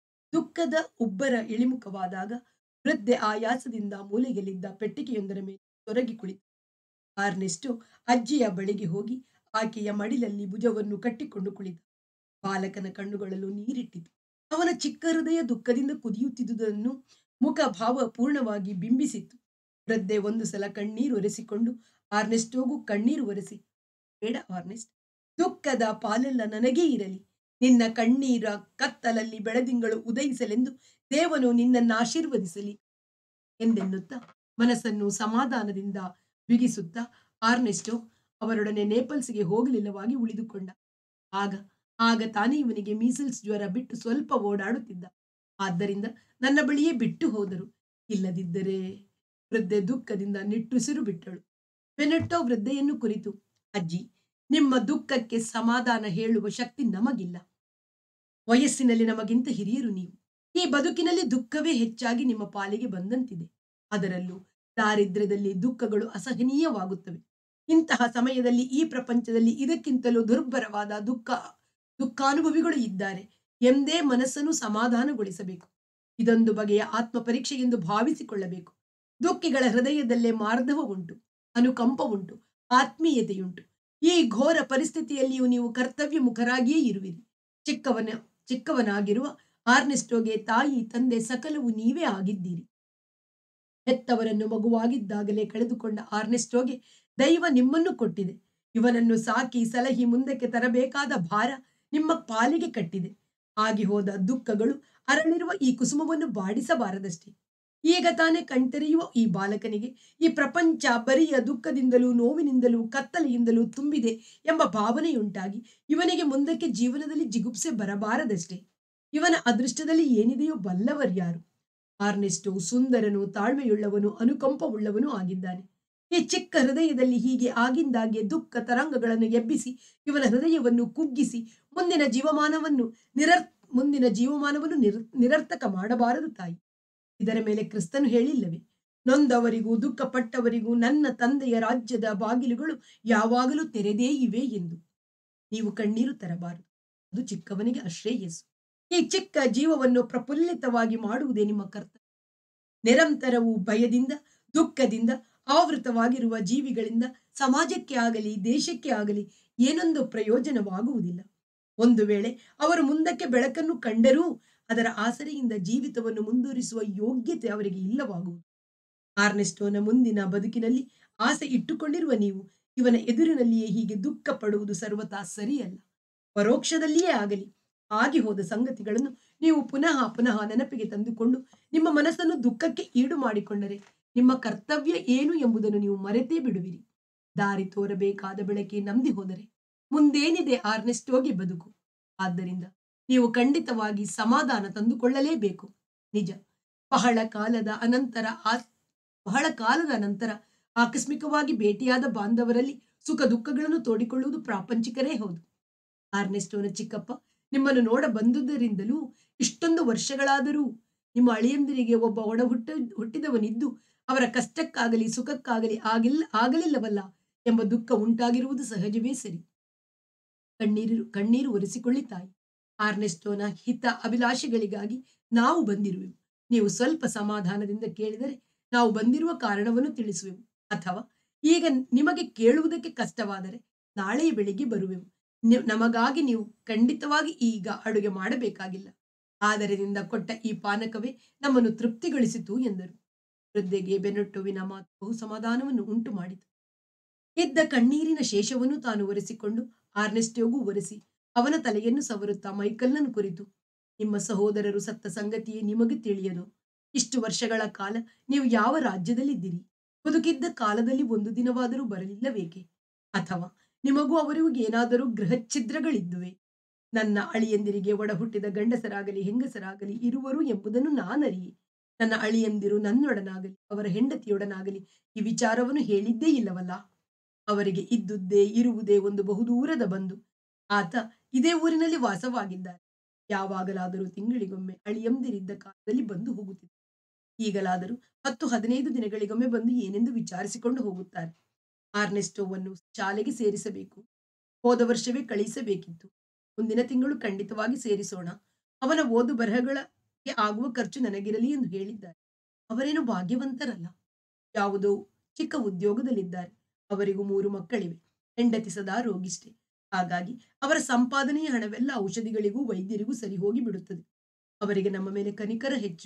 ದುಃಖದ ಉಬ್ಬರ ಇಳಿಮುಖವಾದಾಗ ವೃದ್ಧೆ ಆಯಾಸದಿಂದ ಮೂಲೆಯಲ್ಲಿದ್ದ ಪೆಟ್ಟಿಗೆಯೊಂದರ ಮೇಲೆ ತೊರಗಿ ಕುಳಿತು ಆರ್ನೆಸ್ಟೋ ಅಜ್ಜಿಯ ಬಳಿಗೆ ಹೋಗಿ ಆಕೆಯ ಮಡಿಲಲ್ಲಿ ಭುಜವನ್ನು ಕಟ್ಟಿಕೊಂಡು ಕುಳಿತ ಬಾಲಕನ ಕಣ್ಣುಗಳಲ್ಲೂ ನೀರಿಟ್ಟಿತು ಅವನ ಚಿಕ್ಕ ಹೃದಯ ದುಃಖದಿಂದ ಕುದಿಯುತ್ತಿದ್ದುದನ್ನು ಮುಖ ಭಾವ ಪೂರ್ಣವಾಗಿ ಬಿಂಬಿಸಿತ್ತು ವೃದ್ಧೆ ಒಂದು ಸಲ ಕಣ್ಣೀರು ಒರೆಸಿಕೊಂಡು ಆರ್ನೆಸ್ಟೋಗೂ ಕಣ್ಣೀರು ಒರೆಸಿ ಬೇಡ ಆರ್ನೆಸ್ಟ್ ದುಃಖದ ಪಾಲೆಲ್ಲ ನನಗೇ ಇರಲಿ ನಿನ್ನ ಕಣ್ಣೀರ ಕತ್ತಲಲ್ಲಿ ಬೆಳದಿಂಗಳು ಉದಯಿಸಲೆಂದು ದೇವನು ನಿನ್ನನ್ನು ಆಶೀರ್ವದಿಸಲಿ ಎಂದೆನ್ನುತ್ತಾ ಮನಸ್ಸನ್ನು ಸಮಾಧಾನದಿಂದ ಬಿಗಿಸುತ್ತಾ ಆರ್ನೆಸ್ಟೋ ಅವರೊಡನೆ ನೇಪಲ್ಸ್ಗೆ ಹೋಗಲಿಲ್ಲವಾಗಿ ಉಳಿದುಕೊಂಡ ಆಗ ಆಗ ತಾನೇ ಇವನಿಗೆ ಮೀಸಲ್ಸ್ ಜ್ವರ ಬಿಟ್ಟು ಸ್ವಲ್ಪ ಓಡಾಡುತ್ತಿದ್ದ ಆದ್ದರಿಂದ ನನ್ನ ಬಳಿಯೇ ಬಿಟ್ಟು ಹೋದರು ಇಲ್ಲದಿದ್ದರೆ ವೃದ್ಧೆ ದುಃಖದಿಂದ ನಿಟ್ಟುಸಿರು ಬಿಟ್ಟಳು ಬೆನೆಟ್ಟೋ ವೃದ್ಧೆಯನ್ನು ಕುರಿತು ಅಜ್ಜಿ ನಿಮ್ಮ ದುಃಖಕ್ಕೆ ಸಮಾಧಾನ ಹೇಳುವ ಶಕ್ತಿ ನಮಗಿಲ್ಲ ವಯಸ್ಸಿನಲ್ಲಿ ನಮಗಿಂತ ಹಿರಿಯರು ನೀವು ಈ ಬದುಕಿನಲ್ಲಿ ದುಃಖವೇ ಹೆಚ್ಚಾಗಿ ನಿಮ್ಮ ಪಾಲಿಗೆ ಬಂದಂತಿದೆ ಅದರಲ್ಲೂ ದಾರಿದ್ರ್ಯದಲ್ಲಿ ದುಃಖಗಳು ಅಸಹನೀಯವಾಗುತ್ತವೆ ಇಂತಹ ಸಮಯದಲ್ಲಿ ಈ ಪ್ರಪಂಚದಲ್ಲಿ ಇದಕ್ಕಿಂತಲೂ ದುರ್ಭರವಾದ ದುಃಖ ದುಃಖಾನುಭವಿಗಳು ಇದ್ದಾರೆ ಎಂದೇ ಮನಸ್ಸನ್ನು ಸಮಾಧಾನಗೊಳಿಸಬೇಕು ಇದೊಂದು ಬಗೆಯ ಆತ್ಮ ಪರೀಕ್ಷೆ ಎಂದು ಭಾವಿಸಿಕೊಳ್ಳಬೇಕು ದುಃಖಿಗಳ ಹೃದಯದಲ್ಲೇ ಮಾರ್ಧವ ಉಂಟು ಅನುಕಂಪ ಉಂಟು ಆತ್ಮೀಯತೆಯುಂಟು ಈ ಘೋರ ಪರಿಸ್ಥಿತಿಯಲ್ಲಿಯೂ ನೀವು ಕರ್ತವ್ಯ ಮುಖರಾಗಿಯೇ ಇರುವಿರಿ ಚಿಕ್ಕವನ ಚಿಕ್ಕವನಾಗಿರುವ ಆರ್ನೆಸ್ಟೋಗೆ ತಾಯಿ ತಂದೆ ಸಕಲವು ನೀವೇ ಆಗಿದ್ದೀರಿ ಹೆತ್ತವರನ್ನು ಮಗುವಾಗಿದ್ದಾಗಲೇ ಕಳೆದುಕೊಂಡ ಆರ್ನೆಸ್ಟೋಗೆ ದೈವ ನಿಮ್ಮನ್ನು ಕೊಟ್ಟಿದೆ ಇವನನ್ನು ಸಾಕಿ ಸಲಹಿ ಮುಂದಕ್ಕೆ ತರಬೇಕಾದ ಭಾರ ನಿಮ್ಮ ಪಾಲಿಗೆ ಕಟ್ಟಿದೆ ಆಗಿ ಹೋದ ದುಃಖಗಳು ಅರಳಿರುವ ಈ ಕುಸುಮವನ್ನು ಬಾಡಿಸಬಾರದಷ್ಟೇ ಈಗ ತಾನೇ ಕಣ್ತೆರೆಯುವ ಈ ಬಾಲಕನಿಗೆ ಈ ಪ್ರಪಂಚ ಬರಿಯ ದುಃಖದಿಂದಲೂ ನೋವಿನಿಂದಲೂ ಕತ್ತಲೆಯಿಂದಲೂ ತುಂಬಿದೆ ಎಂಬ ಭಾವನೆಯುಂಟಾಗಿ ಇವನಿಗೆ ಮುಂದಕ್ಕೆ ಜೀವನದಲ್ಲಿ ಜಿಗುಪ್ಸೆ ಬರಬಾರದಷ್ಟೇ ಇವನ ಅದೃಷ್ಟದಲ್ಲಿ ಏನಿದೆಯೋ ಬಲ್ಲವರ್ಯಾರು ಆರ್ನೆಸ್ಟೋ ಸುಂದರನು ತಾಳ್ಮೆಯುಳ್ಳವನು ಅನುಕಂಪವುಳ್ಳವನು ಆಗಿದ್ದಾನೆ ಈ ಚಿಕ್ಕ ಹೃದಯದಲ್ಲಿ ಹೀಗೆ ಆಗಿಂದಾಗೆ ದುಃಖ ತರಂಗಗಳನ್ನು ಎಬ್ಬಿಸಿ ಇವನ ಹೃದಯವನ್ನು ಕುಗ್ಗಿಸಿ ಮುಂದಿನ ಜೀವಮಾನವನ್ನು ನಿರರ್ ಮುಂದಿನ ಜೀವಮಾನವನ್ನು ನಿರ್ ನಿರರ್ಥಕ ಮಾಡಬಾರದು ತಾಯಿ ಇದರ ಮೇಲೆ ಕ್ರಿಸ್ತನು ಹೇಳಿಲ್ಲವೇ ನೊಂದವರಿಗೂ ದುಃಖಪಟ್ಟವರಿಗೂ ನನ್ನ ತಂದೆಯ ರಾಜ್ಯದ ಬಾಗಿಲುಗಳು ಯಾವಾಗಲೂ ತೆರೆದೇ ಇವೆ ಎಂದು ನೀವು ಕಣ್ಣೀರು ತರಬಾರದು ಅದು ಚಿಕ್ಕವನಿಗೆ ಅಶ್ರೇಯಸ್ಸು ಈ ಚಿಕ್ಕ ಜೀವವನ್ನು ಪ್ರಫುಲ್ಲಿತವಾಗಿ ಮಾಡುವುದೇ ನಿಮ್ಮ ಕರ್ತವ್ಯ ನಿರಂತರವೂ ಭಯದಿಂದ ದುಃಖದಿಂದ ಆವೃತವಾಗಿರುವ ಜೀವಿಗಳಿಂದ ಸಮಾಜಕ್ಕೆ ಆಗಲಿ ದೇಶಕ್ಕೆ ಆಗಲಿ ಏನೊಂದು ಪ್ರಯೋಜನವಾಗುವುದಿಲ್ಲ ಒಂದು ವೇಳೆ ಅವರು ಮುಂದಕ್ಕೆ ಬೆಳಕನ್ನು ಕಂಡರೂ ಅದರ ಆಸರೆಯಿಂದ ಜೀವಿತವನ್ನು ಮುಂದುವರಿಸುವ ಯೋಗ್ಯತೆ ಅವರಿಗೆ ಇಲ್ಲವಾಗುವುದು ಆರ್ನೆಸ್ಟೋನ ಮುಂದಿನ ಬದುಕಿನಲ್ಲಿ ಆಸೆ ಇಟ್ಟುಕೊಂಡಿರುವ ನೀವು ಇವನ ಎದುರಿನಲ್ಲಿಯೇ ಹೀಗೆ ದುಃಖ ಪಡುವುದು ಸರ್ವತಾ ಸರಿಯಲ್ಲ ಪರೋಕ್ಷದಲ್ಲಿಯೇ ಆಗಲಿ ಆಗಿ ಹೋದ ಸಂಗತಿಗಳನ್ನು ನೀವು ಪುನಃ ಪುನಃ ನೆನಪಿಗೆ ತಂದುಕೊಂಡು ನಿಮ್ಮ ಮನಸ್ಸನ್ನು ದುಃಖಕ್ಕೆ ಈಡು ಮಾಡಿಕೊಂಡರೆ ನಿಮ್ಮ ಕರ್ತವ್ಯ ಏನು ಎಂಬುದನ್ನು ನೀವು ಮರೆತೇ ಬಿಡುವಿರಿ ದಾರಿ ತೋರಬೇಕಾದ ಬೆಳಕೆ ನಂಬಿ ಹೋದರೆ ಮುಂದೇನಿದೆ ಆರ್ನೆಸ್ಟೋಗೆ ಬದುಕು ಆದ್ದರಿಂದ ನೀವು ಖಂಡಿತವಾಗಿ ಸಮಾಧಾನ ತಂದುಕೊಳ್ಳಲೇಬೇಕು ನಿಜ ಬಹಳ ಕಾಲದ ಅನಂತರ ಆ ಬಹಳ ಕಾಲದ ನಂತರ ಆಕಸ್ಮಿಕವಾಗಿ ಭೇಟಿಯಾದ ಬಾಂಧವರಲ್ಲಿ ಸುಖ ದುಃಖಗಳನ್ನು ತೋಡಿಕೊಳ್ಳುವುದು ಪ್ರಾಪಂಚಿಕರೇ ಹೌದು ಆರ್ನೆಸ್ಟೋನ ಚಿಕ್ಕಪ್ಪ ನಿಮ್ಮನ್ನು ನೋಡ ಬಂದುದರಿಂದಲೂ ಇಷ್ಟೊಂದು ವರ್ಷಗಳಾದರೂ ನಿಮ್ಮ ಅಳಿಯಂದಿರಿಗೆ ಒಬ್ಬ ಒಡ ಹುಟ್ಟ ಹುಟ್ಟಿದವನಿದ್ದು ಅವರ ಕಷ್ಟಕ್ಕಾಗಲಿ ಸುಖಕ್ಕಾಗಲಿ ಆಗಿಲ್ಲ ಆಗಲಿಲ್ಲವಲ್ಲ ಎಂಬ ದುಃಖ ಉಂಟಾಗಿರುವುದು ಸಹಜವೇ ಸರಿ ಕಣ್ಣೀರು ಕಣ್ಣೀರು ಒರೆಸಿಕೊಳ್ಳಿ ತಾಯಿ ಆರ್ನೆಸ್ಟೋನ ಹಿತ ಅಭಿಲಾಷೆಗಳಿಗಾಗಿ ನಾವು ಬಂದಿರುವೆವು ನೀವು ಸ್ವಲ್ಪ ಸಮಾಧಾನದಿಂದ ಕೇಳಿದರೆ ನಾವು ಬಂದಿರುವ ಕಾರಣವನ್ನು ತಿಳಿಸುವೆವು ಅಥವಾ ಈಗ ನಿಮಗೆ ಕೇಳುವುದಕ್ಕೆ ಕಷ್ಟವಾದರೆ ನಾಳೆಯ ಬೆಳಿಗ್ಗೆ ಬರುವೆವು ನಿ- ನಮಗಾಗಿ ನೀವು ಖಂಡಿತವಾಗಿ ಈಗ ಅಡುಗೆ ಮಾಡಬೇಕಾಗಿಲ್ಲ ಆದರದಿಂದ ಕೊಟ್ಟ ಈ ಪಾನಕವೇ ನಮ್ಮನ್ನು ತೃಪ್ತಿಗೊಳಿಸಿತು ಎಂದರು ವೃದ್ಧೆಗೆ ಬೆನ್ನಟ್ಟುವಿನ ಮಾತು ಬಹು ಸಮಾಧಾನವನ್ನು ಉಂಟು ಮಾಡಿತು ಇದ್ದ ಕಣ್ಣೀರಿನ ಶೇಷವನ್ನು ತಾನು ಒರೆಸಿಕೊಂಡು ಆರ್ನೆಸ್ಟೋಗೂ ಒರೆಸಿ ಅವನ ತಲೆಯನ್ನು ಸವರುತ್ತಾ ಮೈಕಲ್ನನ್ನು ಕುರಿತು ನಿಮ್ಮ ಸಹೋದರರು ಸತ್ತ ಸಂಗತಿಯೇ ನಿಮಗೆ ತಿಳಿಯದು ಇಷ್ಟು ವರ್ಷಗಳ ಕಾಲ ನೀವು ಯಾವ ರಾಜ್ಯದಲ್ಲಿದ್ದೀರಿ ಬದುಕಿದ್ದ ಕಾಲದಲ್ಲಿ ಒಂದು ದಿನವಾದರೂ ಬರಲಿಲ್ಲಬೇಕೆ ಅಥವಾ ನಿಮಗೂ ಅವರಿಗೂ ಏನಾದರೂ ಗೃಹಛಿದ್ರಗಳಿದ್ದುವೆ ನನ್ನ ಅಳಿಯಂದಿರಿಗೆ ಒಡ ಹುಟ್ಟಿದ ಗಂಡಸರಾಗಲಿ ಹೆಂಗಸರಾಗಲಿ ಇರುವರು ಎಂಬುದನ್ನು ನಾನರಿಯೆ ನನ್ನ ಅಳಿಯಂದಿರು ನನ್ನೊಡನಾಗಲಿ ಅವರ ಹೆಂಡತಿಯೊಡನಾಗಲಿ ಈ ವಿಚಾರವನ್ನು ಹೇಳಿದ್ದೇ ಇಲ್ಲವಲ್ಲ ಅವರಿಗೆ ಇದ್ದುದೇ ಇರುವುದೇ ಒಂದು ಬಹುದೂರದ ಬಂಧು ಆತ ಇದೇ ಊರಿನಲ್ಲಿ ವಾಸವಾಗಿದ್ದಾರೆ ಯಾವಾಗಲಾದರೂ ತಿಂಗಳಿಗೊಮ್ಮೆ ಅಳಿಯಂದಿರಿದ್ದ ಕಾಲದಲ್ಲಿ ಬಂದು ಹೋಗುತ್ತಿದ್ದ ಈಗಲಾದರೂ ಹತ್ತು ಹದಿನೈದು ದಿನಗಳಿಗೊಮ್ಮೆ ಬಂದು ಏನೆಂದು ವಿಚಾರಿಸಿಕೊಂಡು ಹೋಗುತ್ತಾರೆ ಆರ್ನೆಸ್ಟೋವನ್ನು ಶಾಲೆಗೆ ಸೇರಿಸಬೇಕು ಹೋದ ವರ್ಷವೇ ಕಳಿಸಬೇಕಿತ್ತು ಮುಂದಿನ ತಿಂಗಳು ಖಂಡಿತವಾಗಿ ಸೇರಿಸೋಣ ಅವನ ಓದು ಬರಹಗಳಿಗೆ ಆಗುವ ಖರ್ಚು ನನಗಿರಲಿ ಎಂದು ಹೇಳಿದ್ದಾರೆ ಅವರೇನು ಭಾಗ್ಯವಂತರಲ್ಲ ಯಾವುದೋ ಚಿಕ್ಕ ಉದ್ಯೋಗದಲ್ಲಿದ್ದಾರೆ ಅವರಿಗೂ ಮೂರು ಮಕ್ಕಳಿವೆ ಹೆಂಡತಿ ಸದಾ ರೋಗಿಷ್ಟೆ ಹಾಗಾಗಿ ಅವರ ಸಂಪಾದನೆಯ ಹಣವೆಲ್ಲ ಔಷಧಿಗಳಿಗೂ ವೈದ್ಯರಿಗೂ ಸರಿ ಹೋಗಿ ಬಿಡುತ್ತದೆ ಅವರಿಗೆ ನಮ್ಮ ಮೇಲೆ ಕನಿಕರ ಹೆಚ್ಚು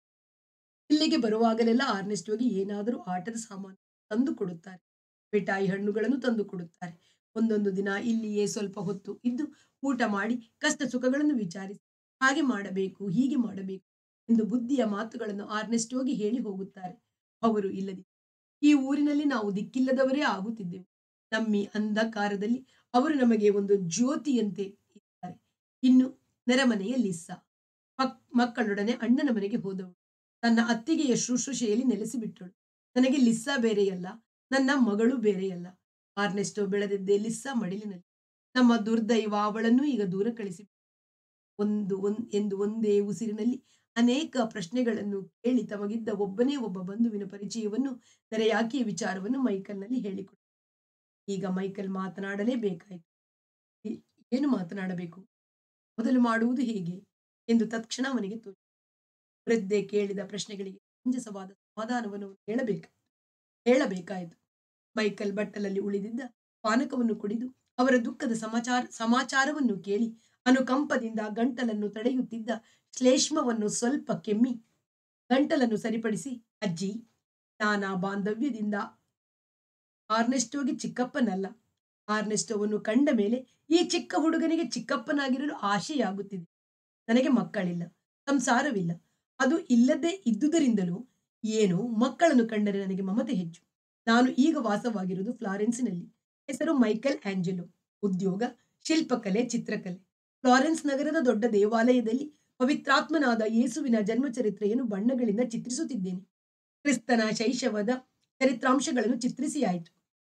ಇಲ್ಲಿಗೆ ಬರುವಾಗಲೆಲ್ಲ ಆರ್ನೆಸ್ಟೋಗೆ ಏನಾದರೂ ಆಟದ ಸಾಮಾನು ತಂದು ಕೊಡುತ್ತಾರೆ ಮಿಠಾಯಿ ಹಣ್ಣುಗಳನ್ನು ತಂದು ಕೊಡುತ್ತಾರೆ ಒಂದೊಂದು ದಿನ ಇಲ್ಲಿಯೇ ಸ್ವಲ್ಪ ಹೊತ್ತು ಇದ್ದು ಊಟ ಮಾಡಿ ಕಷ್ಟ ಸುಖಗಳನ್ನು ವಿಚಾರಿಸಿ ಹಾಗೆ ಮಾಡಬೇಕು ಹೀಗೆ ಮಾಡಬೇಕು ಎಂದು ಬುದ್ಧಿಯ ಮಾತುಗಳನ್ನು ಆರ್ನೆಸ್ಟೋಗೆ ಹೇಳಿ ಹೋಗುತ್ತಾರೆ ಅವರು ಇಲ್ಲದೆ ಈ ಊರಿನಲ್ಲಿ ನಾವು ದಿಕ್ಕಿಲ್ಲದವರೇ ಆಗುತ್ತಿದ್ದೆವು ನಮ್ಮಿ ಅಂಧಕಾರದಲ್ಲಿ ಅವರು ನಮಗೆ ಒಂದು ಜ್ಯೋತಿಯಂತೆ ಇದ್ದಾರೆ ಇನ್ನು ನೆರೆಮನೆಯ ಲಿಸ್ಸಾ ಮಕ್ ಮಕ್ಕಳೊಡನೆ ಅಣ್ಣನ ಮನೆಗೆ ಹೋದವಳು ತನ್ನ ಅತ್ತಿಗೆಯ ಶುಶ್ರೂಷೆಯಲ್ಲಿ ನೆಲೆಸಿಬಿಟ್ಟಳು ನನಗೆ ಲಿಸ್ಸಾ ಬೇರೆಯಲ್ಲ ನನ್ನ ಮಗಳು ಬೇರೆಯಲ್ಲ ಆರ್ನೆಸ್ಟೋ ಬೆಳೆದಿದ್ದೇ ಲಿಸ್ಸಾ ಮಡಿಲಿನಲ್ಲಿ ನಮ್ಮ ದುರ್ದೈವ ಅವಳನ್ನು ಈಗ ದೂರ ಕಳಿಸಿ ಒಂದು ಒಂದ್ ಎಂದು ಒಂದೇ ಉಸಿರಿನಲ್ಲಿ ಅನೇಕ ಪ್ರಶ್ನೆಗಳನ್ನು ಕೇಳಿ ತಮಗಿದ್ದ ಒಬ್ಬನೇ ಒಬ್ಬ ಬಂಧುವಿನ ಪರಿಚಯವನ್ನು ನೆರೆಯಾಕಿಯ ವಿಚಾರವನ್ನು ಮೈಕಲ್ನಲ್ಲಿ ಹೇಳಿಕೊಟ್ಟರು ಈಗ ಮೈಕಲ್ ಮಾತನಾಡಲೇಬೇಕಾಯಿತು ಈ- ಏನು ಮಾತನಾಡಬೇಕು ಮೊದಲು ಮಾಡುವುದು ಹೇಗೆ ಎಂದು ತಕ್ಷಣ ಅವನಿಗೆ ತೋಚಿ ವೃದ್ಧೆ ಕೇಳಿದ ಪ್ರಶ್ನೆಗಳಿಗೆ ಸಮಂಜಸವಾದ ಸಮಾಧಾನವನ್ನು ಹೇಳಬೇಕು ಹೇಳಬೇಕಾಯಿತು ಮೈಕಲ್ ಬಟ್ಟಲಲ್ಲಿ ಉಳಿದಿದ್ದ ಪಾನಕವನ್ನು ಕುಡಿದು ಅವರ ದುಃಖದ ಸಮಾಚಾರ ಸಮಾಚಾರವನ್ನು ಕೇಳಿ ಅನುಕಂಪದಿಂದ ಗಂಟಲನ್ನು ತಡೆಯುತ್ತಿದ್ದ ಶ್ಲೇಷ್ಮವನ್ನು ಸ್ವಲ್ಪ ಕೆಮ್ಮಿ ಗಂಟಲನ್ನು ಸರಿಪಡಿಸಿ ಅಜ್ಜಿ ನಾನಾ ಬಾಂಧವ್ಯದಿಂದ ಆರ್ನೆಸ್ಟೋಗೆ ಚಿಕ್ಕಪ್ಪನಲ್ಲ ಆರ್ನೆಸ್ಟೋವನ್ನು ಕಂಡ ಮೇಲೆ ಈ ಚಿಕ್ಕ ಹುಡುಗನಿಗೆ ಚಿಕ್ಕಪ್ಪನಾಗಿರಲು ಆಶೆಯಾಗುತ್ತಿದೆ ನನಗೆ ಮಕ್ಕಳಿಲ್ಲ ಸಂಸಾರವಿಲ್ಲ ಅದು ಇಲ್ಲದೆ ಇದ್ದುದರಿಂದಲೂ ಏನು ಮಕ್ಕಳನ್ನು ಕಂಡರೆ ನನಗೆ ಮಮತೆ ಹೆಚ್ಚು ನಾನು ಈಗ ವಾಸವಾಗಿರುವುದು ಫ್ಲಾರೆನ್ಸಿನಲ್ಲಿ ಹೆಸರು ಮೈಕೆಲ್ ಆಂಜೆಲೋ ಉದ್ಯೋಗ ಶಿಲ್ಪಕಲೆ ಚಿತ್ರಕಲೆ ಫ್ಲಾರೆನ್ಸ್ ನಗರದ ದೊಡ್ಡ ದೇವಾಲಯದಲ್ಲಿ ಪವಿತ್ರಾತ್ಮನಾದ ಯೇಸುವಿನ ಜನ್ಮಚರಿತ್ರೆಯನ್ನು ಬಣ್ಣಗಳಿಂದ ಚಿತ್ರಿಸುತ್ತಿದ್ದೇನೆ ಕ್ರಿಸ್ತನ ಶೈಶವದ ಚರಿತ್ರಾಂಶಗಳನ್ನು ಚಿತ್ರಿಸಿ ಆಯಿತು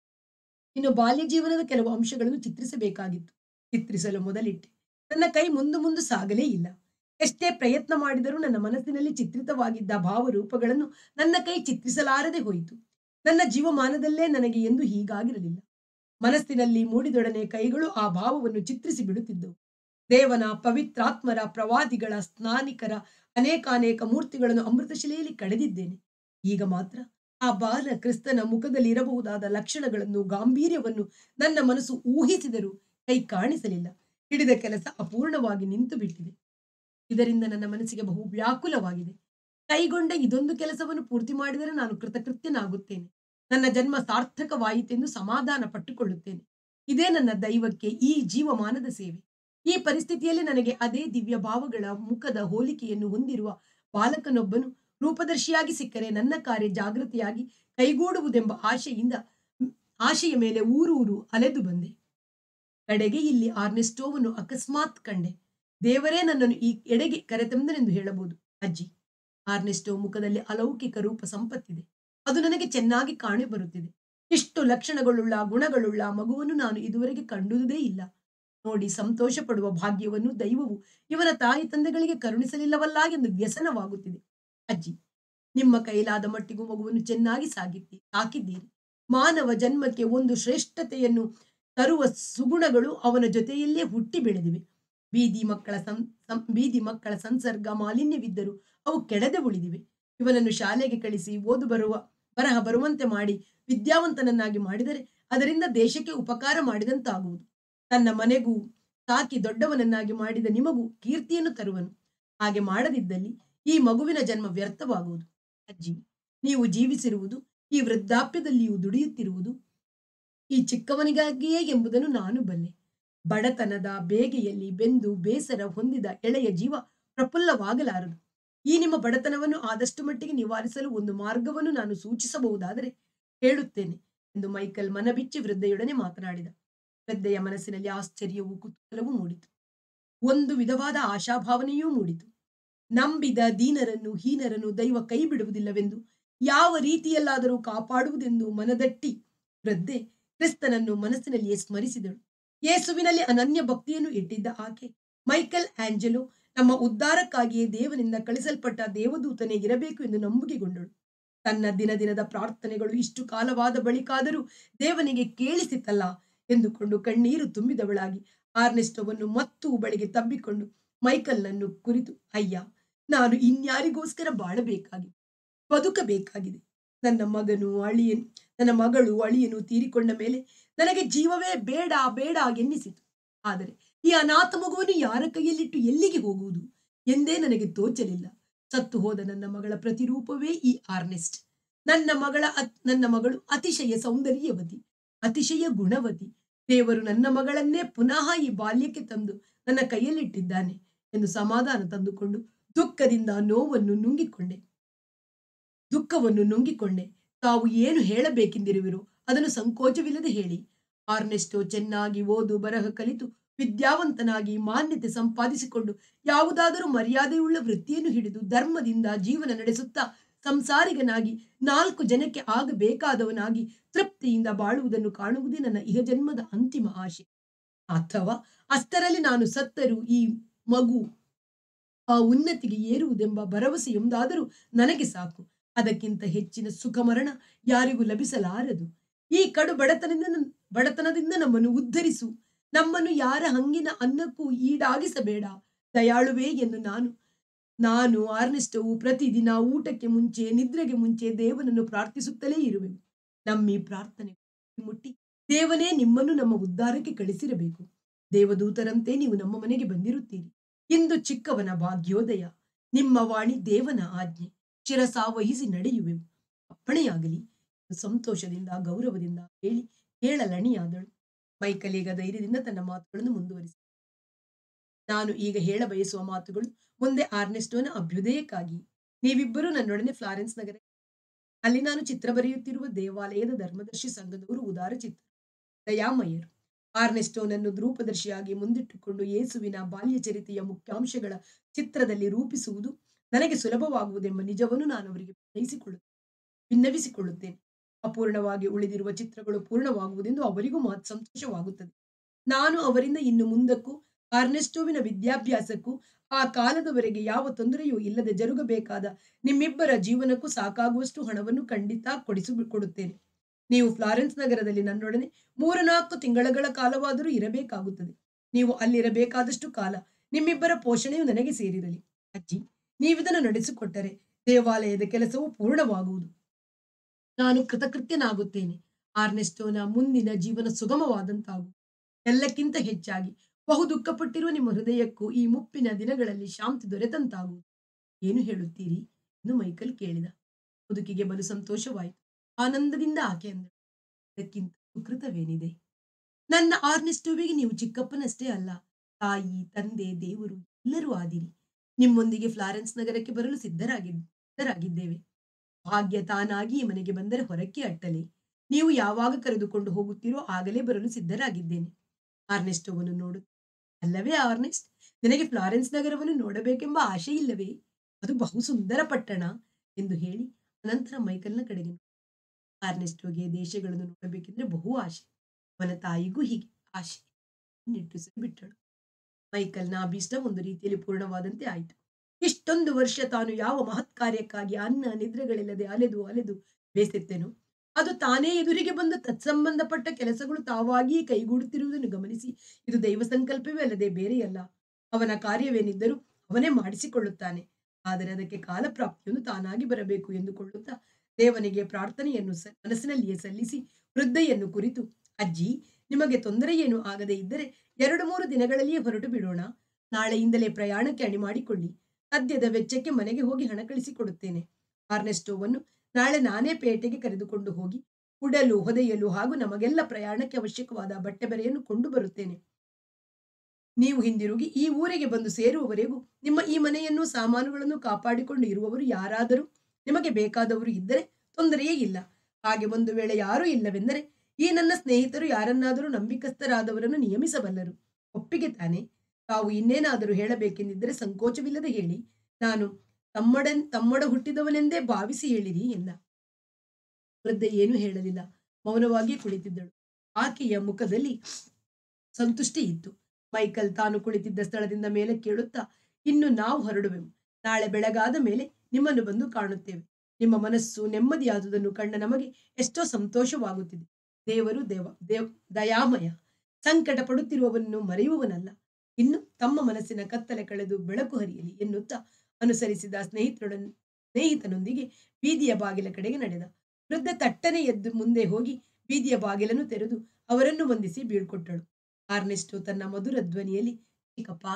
ಇನ್ನು ಬಾಲ್ಯ ಜೀವನದ ಕೆಲವು ಅಂಶಗಳನ್ನು ಚಿತ್ರಿಸಬೇಕಾಗಿತ್ತು ಚಿತ್ರಿಸಲು ಮೊದಲಿಟ್ಟೆ ನನ್ನ ಕೈ ಮುಂದು ಮುಂದು ಸಾಗಲೇ ಇಲ್ಲ ಎಷ್ಟೇ ಪ್ರಯತ್ನ ಮಾಡಿದರೂ ನನ್ನ ಮನಸ್ಸಿನಲ್ಲಿ ಚಿತ್ರಿತವಾಗಿದ್ದ ಭಾವರೂಪಗಳನ್ನು ನನ್ನ ಕೈ ಚಿತ್ರಿಸಲಾರದೆ ಹೋಯಿತು ನನ್ನ ಜೀವಮಾನದಲ್ಲೇ ನನಗೆ ಎಂದು ಹೀಗಾಗಿರಲಿಲ್ಲ ಮನಸ್ಸಿನಲ್ಲಿ ಮೂಡಿದೊಡನೆ ಕೈಗಳು ಆ ಭಾವವನ್ನು ಚಿತ್ರಿಸಿ ಬಿಡುತ್ತಿದ್ದವು ದೇವನ ಪವಿತ್ರಾತ್ಮರ ಪ್ರವಾದಿಗಳ ಸ್ನಾನಿಕರ ಅನೇಕಾನೇಕ ಮೂರ್ತಿಗಳನ್ನು ಅಮೃತಶಿಲೆಯಲ್ಲಿ ಕಳೆದಿದ್ದೇನೆ ಈಗ ಮಾತ್ರ ಆ ಬಾಲ ಕ್ರಿಸ್ತನ ಮುಖದಲ್ಲಿ ಇರಬಹುದಾದ ಲಕ್ಷಣಗಳನ್ನು ಗಾಂಭೀರ್ಯವನ್ನು ನನ್ನ ಮನಸ್ಸು ಊಹಿಸಿದರೂ ಕೈ ಕಾಣಿಸಲಿಲ್ಲ ಹಿಡಿದ ಕೆಲಸ ಅಪೂರ್ಣವಾಗಿ ನಿಂತು ಬಿಟ್ಟಿದೆ ಇದರಿಂದ ನನ್ನ ಮನಸ್ಸಿಗೆ ಬಹು ವ್ಯಾಕುಲವಾಗಿದೆ ಕೈಗೊಂಡ ಇದೊಂದು ಕೆಲಸವನ್ನು ಪೂರ್ತಿ ಮಾಡಿದರೆ ನಾನು ಕೃತಕೃತ್ಯನಾಗುತ್ತೇನೆ ನನ್ನ ಜನ್ಮ ಸಾರ್ಥಕವಾಯಿತೆಂದು ಸಮಾಧಾನ ಪಟ್ಟುಕೊಳ್ಳುತ್ತೇನೆ ಇದೇ ನನ್ನ ದೈವಕ್ಕೆ ಈ ಜೀವಮಾನದ ಸೇವೆ ಈ ಪರಿಸ್ಥಿತಿಯಲ್ಲಿ ನನಗೆ ಅದೇ ದಿವ್ಯ ಭಾವಗಳ ಮುಖದ ಹೋಲಿಕೆಯನ್ನು ಹೊಂದಿರುವ ಬಾಲಕನೊಬ್ಬನು ರೂಪದರ್ಶಿಯಾಗಿ ಸಿಕ್ಕರೆ ನನ್ನ ಕಾರ್ಯ ಜಾಗೃತಿಯಾಗಿ ಕೈಗೂಡುವುದೆಂಬ ಆಶೆಯಿಂದ ಆಶೆಯ ಮೇಲೆ ಊರೂರು ಅಲೆದು ಬಂದೆ ಕಡೆಗೆ ಇಲ್ಲಿ ಆರ್ನೆಸ್ಟೋವನ್ನು ಅಕಸ್ಮಾತ್ ಕಂಡೆ ದೇವರೇ ನನ್ನನ್ನು ಈ ಎಡೆಗೆ ಕರೆತಂದನೆಂದು ಹೇಳಬಹುದು ಅಜ್ಜಿ ಆರ್ನೆಸ್ಟೋ ಮುಖದಲ್ಲಿ ಅಲೌಕಿಕ ರೂಪ ಸಂಪತ್ತಿದೆ ಅದು ನನಗೆ ಚೆನ್ನಾಗಿ ಕಾಣಿ ಬರುತ್ತಿದೆ ಇಷ್ಟು ಲಕ್ಷಣಗಳುಳ್ಳ ಗುಣಗಳುಳ್ಳ ಮಗುವನ್ನು ನಾನು ಇದುವರೆಗೆ ಕಂಡುದೇ ಇಲ್ಲ ನೋಡಿ ಸಂತೋಷ ಪಡುವ ಭಾಗ್ಯವನ್ನು ದೈವವು ಇವನ ತಾಯಿ ತಂದೆಗಳಿಗೆ ಕರುಣಿಸಲಿಲ್ಲವಲ್ಲ ಎಂದು ವ್ಯಸನವಾಗುತ್ತಿದೆ ಅಜ್ಜಿ ನಿಮ್ಮ ಕೈಲಾದ ಮಟ್ಟಿಗೂ ಮಗುವನ್ನು ಚೆನ್ನಾಗಿ ಸಾಗಿದ್ದಿ ಸಾಕಿದ್ದೀರಿ ಮಾನವ ಜನ್ಮಕ್ಕೆ ಒಂದು ಶ್ರೇಷ್ಠತೆಯನ್ನು ತರುವ ಸುಗುಣಗಳು ಅವನ ಜೊತೆಯಲ್ಲೇ ಹುಟ್ಟಿ ಬೆಳೆದಿವೆ ಬೀದಿ ಮಕ್ಕಳ ಸಂ ಸಂ- ಬೀದಿ ಮಕ್ಕಳ ಸಂಸರ್ಗ ಮಾಲಿನ್ಯವಿದ್ದರೂ ಅವು ಕೆಡದೆ ಉಳಿದಿವೆ ಇವನನ್ನು ಶಾಲೆಗೆ ಕಳಿಸಿ ಓದು ಬರುವ ಬರಹ ಬರುವಂತೆ ಮಾಡಿ ವಿದ್ಯಾವಂತನನ್ನಾಗಿ ಮಾಡಿದರೆ ಅದರಿಂದ ದೇಶಕ್ಕೆ ಉಪಕಾರ ಮಾಡಿದಂತಾಗುವುದು ತನ್ನ ಮನೆಗೂ ಸಾಕಿ ದೊಡ್ಡವನನ್ನಾಗಿ ಮಾಡಿದ ನಿಮಗೂ ಕೀರ್ತಿಯನ್ನು ತರುವನು ಹಾಗೆ ಮಾಡದಿದ್ದಲ್ಲಿ ಈ ಮಗುವಿನ ಜನ್ಮ ವ್ಯರ್ಥವಾಗುವುದು ಅಜ್ಜಿ ನೀವು ಜೀವಿಸಿರುವುದು ಈ ವೃದ್ಧಾಪ್ಯದಲ್ಲಿಯೂ ದುಡಿಯುತ್ತಿರುವುದು ಈ ಚಿಕ್ಕವನಿಗಾಗಿಯೇ ಎಂಬುದನ್ನು ನಾನು ಬಲ್ಲೆ ಬಡತನದ ಬೇಗೆಯಲ್ಲಿ ಬೆಂದು ಬೇಸರ ಹೊಂದಿದ ಎಳೆಯ ಜೀವ ಪ್ರಫುಲ್ಲವಾಗಲಾರದು ಈ ನಿಮ್ಮ ಬಡತನವನ್ನು ಆದಷ್ಟು ಮಟ್ಟಿಗೆ ನಿವಾರಿಸಲು ಒಂದು ಮಾರ್ಗವನ್ನು ನಾನು ಸೂಚಿಸಬಹುದಾದರೆ ಹೇಳುತ್ತೇನೆ ಎಂದು ಮೈಕಲ್ ಮನಬಿಚ್ಚಿ ವೃದ್ಧೆಯೊಡನೆ ಮಾತನಾಡಿದ ವೃದ್ಧೆಯ ಮನಸ್ಸಿನಲ್ಲಿ ಆಶ್ಚರ್ಯವೂ ಕುತೂಹಲವೂ ಮೂಡಿತು ಒಂದು ವಿಧವಾದ ಆಶಾಭಾವನೆಯೂ ಮೂಡಿತು ನಂಬಿದ ದೀನರನ್ನು ಹೀನರನ್ನು ದೈವ ಕೈ ಬಿಡುವುದಿಲ್ಲವೆಂದು ಯಾವ ರೀತಿಯಲ್ಲಾದರೂ ಕಾಪಾಡುವುದೆಂದು ಮನದಟ್ಟಿ ವೃದ್ಧೆ ಕ್ರಿಸ್ತನನ್ನು ಮನಸ್ಸಿನಲ್ಲಿಯೇ ಸ್ಮರಿಸಿದಳು ಯೇಸುವಿನಲ್ಲಿ ಅನನ್ಯ ಭಕ್ತಿಯನ್ನು ಇಟ್ಟಿದ್ದ ಆಕೆ ಮೈಕಲ್ ಆಂಜೆಲೋ ನಮ್ಮ ಉದ್ಧಾರಕ್ಕಾಗಿಯೇ ದೇವನಿಂದ ಕಳಿಸಲ್ಪಟ್ಟ ದೇವದೂತನೇ ಇರಬೇಕು ಎಂದು ನಂಬಿಕೆಗೊಂಡಳು ತನ್ನ ದಿನ ದಿನದ ಪ್ರಾರ್ಥನೆಗಳು ಇಷ್ಟು ಕಾಲವಾದ ಬಳಿಕಾದರೂ ದೇವನಿಗೆ ಕೇಳಿಸಿತಲ್ಲ ಎಂದುಕೊಂಡು ಕಣ್ಣೀರು ತುಂಬಿದವಳಾಗಿ ಆರ್ನೆಸ್ಟೋವನ್ನು ಮತ್ತೂ ಬಳಿಗೆ ತಬ್ಬಿಕೊಂಡು ಮೈಕಲ್ನನ್ನು ಕುರಿತು ಅಯ್ಯ ನಾನು ಇನ್ಯಾರಿಗೋಸ್ಕರ ಬಾಳಬೇಕಾಗಿದೆ ಬದುಕಬೇಕಾಗಿದೆ ನನ್ನ ಮಗನು ಅಳಿಯನು ನನ್ನ ಮಗಳು ಅಳಿಯನು ತೀರಿಕೊಂಡ ಮೇಲೆ ನನಗೆ ಜೀವವೇ ಬೇಡ ಬೇಡ ಎನ್ನಿಸಿತು ಆದರೆ ಈ ಅನಾಥ ಮಗುವನ್ನು ಯಾರ ಕೈಯಲ್ಲಿಟ್ಟು ಎಲ್ಲಿಗೆ ಹೋಗುವುದು ಎಂದೇ ನನಗೆ ತೋಚಲಿಲ್ಲ ಸತ್ತು ಹೋದ ನನ್ನ ಮಗಳ ಪ್ರತಿರೂಪವೇ ಈ ಆರ್ನೆಸ್ಟ್ ನನ್ನ ಮಗಳ ಅತ್- ನನ್ನ ಮಗಳು ಅತಿಶಯ ಸೌಂದರ್ಯವತಿ ಅತಿಶಯ ಗುಣವತಿ ದೇವರು ನನ್ನ ಮಗಳನ್ನೇ ಪುನಃ ಈ ಬಾಲ್ಯಕ್ಕೆ ತಂದು ನನ್ನ ಕೈಯಲ್ಲಿಟ್ಟಿದ್ದಾನೆ ಎಂದು ಸಮಾಧಾನ ತಂದುಕೊಂಡು ದುಃಖದಿಂದ ನೋವನ್ನು ನುಂಗಿಕೊಂಡೆ ದುಃಖವನ್ನು ನುಂಗಿಕೊಂಡೆ ತಾವು ಏನು ಹೇಳಬೇಕೆಂದಿರುವಿರೋ ಅದನ್ನು ಸಂಕೋಚವಿಲ್ಲದೆ ಹೇಳಿ ಆರ್ನೆಸ್ಟೋ ಚೆನ್ನಾಗಿ ಓದು ಬರಹ ಕಲಿತು ವಿದ್ಯಾವಂತನಾಗಿ ಮಾನ್ಯತೆ ಸಂಪಾದಿಸಿಕೊಂಡು ಯಾವುದಾದರೂ ಮರ್ಯಾದೆಯುಳ್ಳ ವೃತ್ತಿಯನ್ನು ಹಿಡಿದು ಧರ್ಮದಿಂದ ಜೀವನ ನಡೆಸುತ್ತಾ ಸಂಸಾರಿಗನಾಗಿ ನಾಲ್ಕು ಜನಕ್ಕೆ ಆಗಬೇಕಾದವನಾಗಿ ತೃಪ್ತಿಯಿಂದ ಬಾಳುವುದನ್ನು ಕಾಣುವುದೇ ನನ್ನ ಇಹಜನ್ಮದ ಅಂತಿಮ ಆಶೆ ಅಥವಾ ಅಷ್ಟರಲ್ಲಿ ನಾನು ಸತ್ತರೂ ಈ ಮಗು ಆ ಉನ್ನತಿಗೆ ಏರುವುದೆಂಬ ಭರವಸೆಯೊಂದಾದರೂ ನನಗೆ ಸಾಕು ಅದಕ್ಕಿಂತ ಹೆಚ್ಚಿನ ಸುಖ ಮರಣ ಯಾರಿಗೂ ಲಭಿಸಲಾರದು ಈ ಕಡು ಬಡತನದಿಂದ ಬಡತನದಿಂದ ನಮ್ಮನ್ನು ಉದ್ಧರಿಸು ನಮ್ಮನ್ನು ಯಾರ ಹಂಗಿನ ಅನ್ನಕ್ಕೂ ಈಡಾಗಿಸಬೇಡ ದಯಾಳುವೆ ಎಂದು ನಾನು ನಾನು ಆರ್ನೆಸ್ಟವು ಪ್ರತಿದಿನ ಊಟಕ್ಕೆ ಮುಂಚೆ ನಿದ್ರೆಗೆ ಮುಂಚೆ ದೇವನನ್ನು ಪ್ರಾರ್ಥಿಸುತ್ತಲೇ ಇರುವೆವು ನಮ್ಮಿ ಪ್ರಾರ್ಥನೆ ಮುಟ್ಟಿ ದೇವನೇ ನಿಮ್ಮನ್ನು ನಮ್ಮ ಉದ್ಧಾರಕ್ಕೆ ಕಳಿಸಿರಬೇಕು ದೇವದೂತರಂತೆ ನೀವು ನಮ್ಮ ಮನೆಗೆ ಬಂದಿರುತ್ತೀರಿ ಇಂದು ಚಿಕ್ಕವನ ಭಾಗ್ಯೋದಯ ನಿಮ್ಮ ವಾಣಿ ದೇವನ ಆಜ್ಞೆ ಶಿರಸಾವಹಿಸಿ ನಡೆಯುವೆವು ಅಪ್ಪಣೆಯಾಗಲಿ ಎಂದು ಸಂತೋಷದಿಂದ ಗೌರವದಿಂದ ಹೇಳಿ ಹೇಳಲಣಿಯಾದಳು ಮೈಕಲ್ ಈಗ ಧೈರ್ಯದಿಂದ ತನ್ನ ಮಾತುಗಳನ್ನು ಮುಂದುವರಿಸಿ ನಾನು ಈಗ ಹೇಳ ಬಯಸುವ ಮಾತುಗಳು ಮುಂದೆ ಆರ್ನೆಸ್ಟೋನ ಅಭ್ಯುದಯಕ್ಕಾಗಿ ನೀವಿಬ್ಬರೂ ನನ್ನೊಡನೆ ಫ್ಲಾರೆನ್ಸ್ ನಗರ ಅಲ್ಲಿ ನಾನು ಚಿತ್ರ ಬರೆಯುತ್ತಿರುವ ದೇವಾಲಯದ ಧರ್ಮದರ್ಶಿ ಸಂಘದವರು ಉದಾರ ಚಿತ್ರ ದಯಾಮಯರು ಆರ್ನೆಸ್ಟೋನನ್ನು ಧೂಪದರ್ಶಿಯಾಗಿ ಮುಂದಿಟ್ಟುಕೊಂಡು ಯೇಸುವಿನ ಬಾಲ್ಯ ಚರಿತೆಯ ಮುಖ್ಯಾಂಶಗಳ ಚಿತ್ರದಲ್ಲಿ ರೂಪಿಸುವುದು ನನಗೆ ಸುಲಭವಾಗುವುದೆಂಬ ನಿಜವನ್ನು ನಾನು ಅವರಿಗೆ ಭಿನ್ನಯಿಸಿಕೊಳ್ಳುತ್ತೇನೆ ಭಿನ್ನವಿಸಿಕೊಳ್ಳುತ್ತೇನೆ ಅಪೂರ್ಣವಾಗಿ ಉಳಿದಿರುವ ಚಿತ್ರಗಳು ಪೂರ್ಣವಾಗುವುದೆಂದು ಅವರಿಗೂ ಮಾತು ಸಂತೋಷವಾಗುತ್ತದೆ ನಾನು ಅವರಿಂದ ಇನ್ನು ಮುಂದಕ್ಕೂ ಆರ್ನೆಸ್ಟೋವಿನ ವಿದ್ಯಾಭ್ಯಾಸಕ್ಕೂ ಆ ಕಾಲದವರೆಗೆ ಯಾವ ತೊಂದರೆಯೂ ಇಲ್ಲದೆ ಜರುಗಬೇಕಾದ ನಿಮ್ಮಿಬ್ಬರ ಜೀವನಕ್ಕೂ ಸಾಕಾಗುವಷ್ಟು ಹಣವನ್ನು ಖಂಡಿತ ಕೊಡಿಸಿ ಕೊಡುತ್ತೇನೆ ನೀವು ಫ್ಲಾರೆನ್ಸ್ ನಗರದಲ್ಲಿ ನನ್ನೊಡನೆ ಮೂರು ನಾಲ್ಕು ತಿಂಗಳಗಳ ಕಾಲವಾದರೂ ಇರಬೇಕಾಗುತ್ತದೆ ನೀವು ಅಲ್ಲಿರಬೇಕಾದಷ್ಟು ಕಾಲ ನಿಮ್ಮಿಬ್ಬರ ಪೋಷಣೆಯು ನನಗೆ ಸೇರಿರಲಿ ಅಜ್ಜಿ ನೀವಿದನ್ನು ನಡೆಸಿಕೊಟ್ಟರೆ ದೇವಾಲಯದ ಕೆಲಸವು ಪೂರ್ಣವಾಗುವುದು ನಾನು ಕೃತಕೃತ್ಯನಾಗುತ್ತೇನೆ ಆರ್ನೆಸ್ಟೋನ ಮುಂದಿನ ಜೀವನ ಸುಗಮವಾದಂತಾಗು ಎಲ್ಲಕ್ಕಿಂತ ಹೆಚ್ಚಾಗಿ ಬಹು ದುಃಖಪಟ್ಟಿರುವ ನಿಮ್ಮ ಹೃದಯಕ್ಕೂ ಈ ಮುಪ್ಪಿನ ದಿನಗಳಲ್ಲಿ ಶಾಂತಿ ದೊರೆತಂತಾಗುವುದು ಏನು ಹೇಳುತ್ತೀರಿ ಎಂದು ಮೈಕಲ್ ಕೇಳಿದ ಮುದುಕಿಗೆ ಬಲು ಸಂತೋಷವಾಯಿತು ಆನಂದದಿಂದ ಆಕೆ ಅಂದಳು ಅದಕ್ಕಿಂತ ಸುಕೃತವೇನಿದೆ ನನ್ನ ಆರ್ನೆಸ್ಟೋವಿಗೆ ನೀವು ಚಿಕ್ಕಪ್ಪನಷ್ಟೇ ಅಲ್ಲ ತಾಯಿ ತಂದೆ ದೇವರು ಎಲ್ಲರೂ ಆದಿರಿ ನಿಮ್ಮೊಂದಿಗೆ ಫ್ಲಾರೆನ್ಸ್ ನಗರಕ್ಕೆ ಬರಲು ಸಿದ್ಧರಾಗಿದ್ದ ಸಿದ್ಧರಾಗಿದ್ದೇವೆ ಭಾಗ್ಯ ತಾನಾಗಿ ಈ ಮನೆಗೆ ಬಂದರೆ ಹೊರಕ್ಕೆ ಅಟ್ಟಲೆ ನೀವು ಯಾವಾಗ ಕರೆದುಕೊಂಡು ಹೋಗುತ್ತೀರೋ ಆಗಲೇ ಬರಲು ಸಿದ್ಧರಾಗಿದ್ದೇನೆ ಆರ್ನೆಸ್ಟೋವನ್ನು ನೋಡು ಅಲ್ಲವೇ ಆರ್ನೆಸ್ಟ್ ನಿನಗೆ ಫ್ಲಾರೆನ್ಸ್ ನಗರವನ್ನು ನೋಡಬೇಕೆಂಬ ಆಶೆ ಇಲ್ಲವೇ ಅದು ಬಹು ಸುಂದರ ಪಟ್ಟಣ ಎಂದು ಹೇಳಿ ಅನಂತರ ಮೈಕಲ್ನ ಕಡೆಗೆ ನೋಡಿದ. ಆರ್ನೆಸ್ಟೋಗೆ ದೇಶಗಳನ್ನು ನೋಡಬೇಕೆಂದ್ರೆ ಬಹು ಆಶೆ ಅವನ ತಾಯಿಗೂ ಹೀಗೆ ಆಶೆ ನಿಟ್ಟುಸಿರು ಬಿಟ್ಟಳು ಮೈಕಲ್ನ ಅಭೀಷ್ಟ ಒಂದು ರೀತಿಯಲ್ಲಿ ಪೂರ್ಣವಾದಂತೆ ಆಯಿತು ಇಷ್ಟೊಂದು ವರ್ಷ ತಾನು ಯಾವ ಮಹತ್ ಕಾರ್ಯಕ್ಕಾಗಿ ಅನ್ನ ನಿದ್ರೆಗಳಿಲ್ಲದೆ ಅಲೆದು ಅಲೆದು ಬೇಸೆತ್ತೇನೋ ಅದು ತಾನೇ ಎದುರಿಗೆ ಬಂದ ತತ್ಸಂಬಂಧಪಟ್ಟ ಕೆಲಸಗಳು ತಾವಾಗಿಯೇ ಕೈಗೂಡುತ್ತಿರುವುದನ್ನು ಗಮನಿಸಿ ಇದು ದೈವ ಸಂಕಲ್ಪವೇ ಅಲ್ಲದೆ ಬೇರೆಯಲ್ಲ ಅವನ ಕಾರ್ಯವೇನಿದ್ದರೂ ಅವನೇ ಮಾಡಿಸಿಕೊಳ್ಳುತ್ತಾನೆ ಆದರೆ ಅದಕ್ಕೆ ಕಾಲಪ್ರಾಪ್ತಿಯೊಂದು ತಾನಾಗಿ ಬರಬೇಕು ಎಂದುಕೊಳ್ಳುತ್ತಾ ದೇವನಿಗೆ ಪ್ರಾರ್ಥನೆಯನ್ನು ಸ- ಮನಸ್ಸಿನಲ್ಲಿಯೇ ಸಲ್ಲಿಸಿ ವೃದ್ಧೆಯನ್ನು ಕುರಿತು ಅಜ್ಜಿ ನಿಮಗೆ ತೊಂದರೆ ಏನು ಆಗದೇ ಇದ್ದರೆ ಎರಡು ಮೂರು ದಿನಗಳಲ್ಲಿಯೇ ಹೊರಟು ಬಿಡೋಣ ನಾಳೆಯಿಂದಲೇ ಪ್ರಯಾಣಕ್ಕೆ ಅಣಿ ಮಾಡಿಕೊಳ್ಳಿ ಸದ್ಯದ ವೆಚ್ಚಕ್ಕೆ ಮನೆಗೆ ಹೋಗಿ ಹಣ ಕಳಿಸಿಕೊಡುತ್ತೇನೆ ಆರ್ನೆಸ್ಟೋವನ್ನು ನಾಳೆ ನಾನೇ ಪೇಟೆಗೆ ಕರೆದುಕೊಂಡು ಹೋಗಿ ಉಡಲು ಹೊದೆಯಲು ಹಾಗೂ ನಮಗೆಲ್ಲ ಪ್ರಯಾಣಕ್ಕೆ ಅವಶ್ಯಕವಾದ ಬಟ್ಟೆ ಬರೆಯನ್ನು ಕೊಂಡು ಬರುತ್ತೇನೆ ನೀವು ಹಿಂದಿರುಗಿ ಈ ಊರಿಗೆ ಬಂದು ಸೇರುವವರೆಗೂ ನಿಮ್ಮ ಈ ಮನೆಯನ್ನು ಸಾಮಾನುಗಳನ್ನು ಕಾಪಾಡಿಕೊಂಡು ಇರುವವರು ಯಾರಾದರೂ ನಿಮಗೆ ಬೇಕಾದವರು ಇದ್ದರೆ ತೊಂದರೆಯೇ ಇಲ್ಲ ಹಾಗೆ ಒಂದು ವೇಳೆ ಯಾರೂ ಇಲ್ಲವೆಂದರೆ ಈ ನನ್ನ ಸ್ನೇಹಿತರು ಯಾರನ್ನಾದರೂ ನಂಬಿಕಸ್ಥರಾದವರನ್ನು ನಿಯಮಿಸಬಲ್ಲರು ಒಪ್ಪಿಗೆ ತಾನೆ ತಾವು ಇನ್ನೇನಾದರೂ ಹೇಳಬೇಕೆಂದಿದ್ದರೆ ಸಂಕೋಚವಿಲ್ಲದೆ ಹೇಳಿ ನಾನು ತಮ್ಮಡ ತಮ್ಮಡ ಹುಟ್ಟಿದವನೆಂದೇ ಭಾವಿಸಿ ಹೇಳಿರಿ ಎಂದ ವೃದ್ಧೆ ಏನೂ ಹೇಳಲಿಲ್ಲ ಮೌನವಾಗಿ ಕುಳಿತಿದ್ದಳು ಆಕೆಯ ಮುಖದಲ್ಲಿ ಸಂತುಷ್ಟಿ ಇತ್ತು ಮೈಕಲ್ ತಾನು ಕುಳಿತಿದ್ದ ಸ್ಥಳದಿಂದ ಮೇಲೆ ಕೇಳುತ್ತಾ ಇನ್ನು ನಾವು ಹೊರಡುವೆವು ನಾಳೆ ಬೆಳಗಾದ ಮೇಲೆ ನಿಮ್ಮನ್ನು ಬಂದು ಕಾಣುತ್ತೇವೆ ನಿಮ್ಮ ಮನಸ್ಸು ನೆಮ್ಮದಿಯಾದುದನ್ನು ಕಂಡ ನಮಗೆ ಎಷ್ಟೋ ಸಂತೋಷವಾಗುತ್ತಿದೆ ದೇವರು ದೇವ ದೇವ್ ದಯಾಮಯ ಸಂಕಟ ಪಡುತ್ತಿರುವವನನ್ನು ಮರೆಯುವವನಲ್ಲ ಇನ್ನು ತಮ್ಮ ಮನಸ್ಸಿನ ಕತ್ತಲೆ ಕಳೆದು ಬೆಳಕು ಹರಿಯಲಿ ಎನ್ನುತ್ತಾ ಅನುಸರಿಸಿದ ಸ್ನೇಹಿತರೊಡನ್ ಸ್ನೇಹಿತನೊಂದಿಗೆ ಬೀದಿಯ ಬಾಗಿಲ ಕಡೆಗೆ ನಡೆದ ವೃದ್ಧ ತಟ್ಟನೆ ಎದ್ದು ಮುಂದೆ ಹೋಗಿ ಬೀದಿಯ ಬಾಗಿಲನ್ನು ತೆರೆದು ಅವರನ್ನು ವಂದಿಸಿ ಬೀಳ್ಕೊಟ್ಟಳು ಆರ್ನೆಸ್ಟು ತನ್ನ ಮಧುರ ಧ್ವನಿಯಲ್ಲಿ ಚಿಕ್ಕಪ್ಪ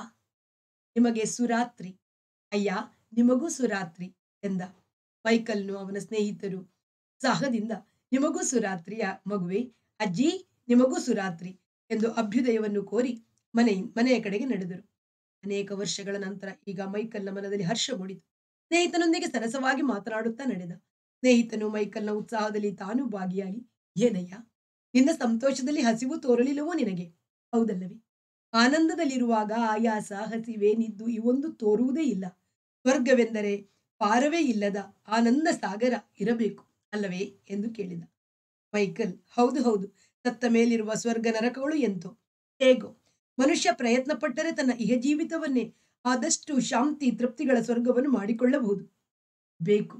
ನಿಮಗೆ ಸುರಾತ್ರಿ ಅಯ್ಯ ನಿಮಗೂ ಸುರಾತ್ರಿ ಎಂದ ಮೈಕಲ್ನು ಅವನ ಸ್ನೇಹಿತರು ಉತ್ಸಾಹದಿಂದ ನಿಮಗೂ ಸುರಾತ್ರಿಯ ಮಗುವೆ ಅಜ್ಜಿ ನಿಮಗೂ ಸುರಾತ್ರಿ ಎಂದು ಅಭ್ಯುದಯವನ್ನು ಕೋರಿ ಮನೆ ಮನೆಯ ಕಡೆಗೆ ನಡೆದರು ಅನೇಕ ವರ್ಷಗಳ ನಂತರ ಈಗ ಮೈಕಲ್ನ ಮನದಲ್ಲಿ ಹರ್ಷ ಮೂಡಿತು ಸ್ನೇಹಿತನೊಂದಿಗೆ ಸರಸವಾಗಿ ಮಾತನಾಡುತ್ತಾ ನಡೆದ ಸ್ನೇಹಿತನು ಮೈಕಲ್ನ ಉತ್ಸಾಹದಲ್ಲಿ ತಾನೂ ಭಾಗಿಯಾಗಿ ಏನಯ್ಯ ನಿನ್ನ ಸಂತೋಷದಲ್ಲಿ ಹಸಿವು ತೋರಲಿಲ್ಲವೋ ನಿನಗೆ ಹೌದಲ್ಲವೇ ಆನಂದದಲ್ಲಿರುವಾಗ ಆಯಾಸ ಹಸಿವೆ ನಿದ್ದು ಇವೊಂದು ತೋರುವುದೇ ಇಲ್ಲ ಸ್ವರ್ಗವೆಂದರೆ ಪಾರವೇ ಇಲ್ಲದ ಆನಂದ ಸಾಗರ ಇರಬೇಕು ಅಲ್ಲವೇ ಎಂದು ಕೇಳಿದ ಮೈಕಲ್ ಹೌದು ಹೌದು ಸತ್ತ ಮೇಲಿರುವ ಸ್ವರ್ಗ ನರಕಗಳು ಎಂತೋ ಹೇಗೋ ಮನುಷ್ಯ ಪ್ರಯತ್ನ ಪಟ್ಟರೆ ತನ್ನ ಇಹ ಜೀವಿತವನ್ನೇ ಆದಷ್ಟು ಶಾಂತಿ ತೃಪ್ತಿಗಳ ಸ್ವರ್ಗವನ್ನು ಮಾಡಿಕೊಳ್ಳಬಹುದು ಬೇಕು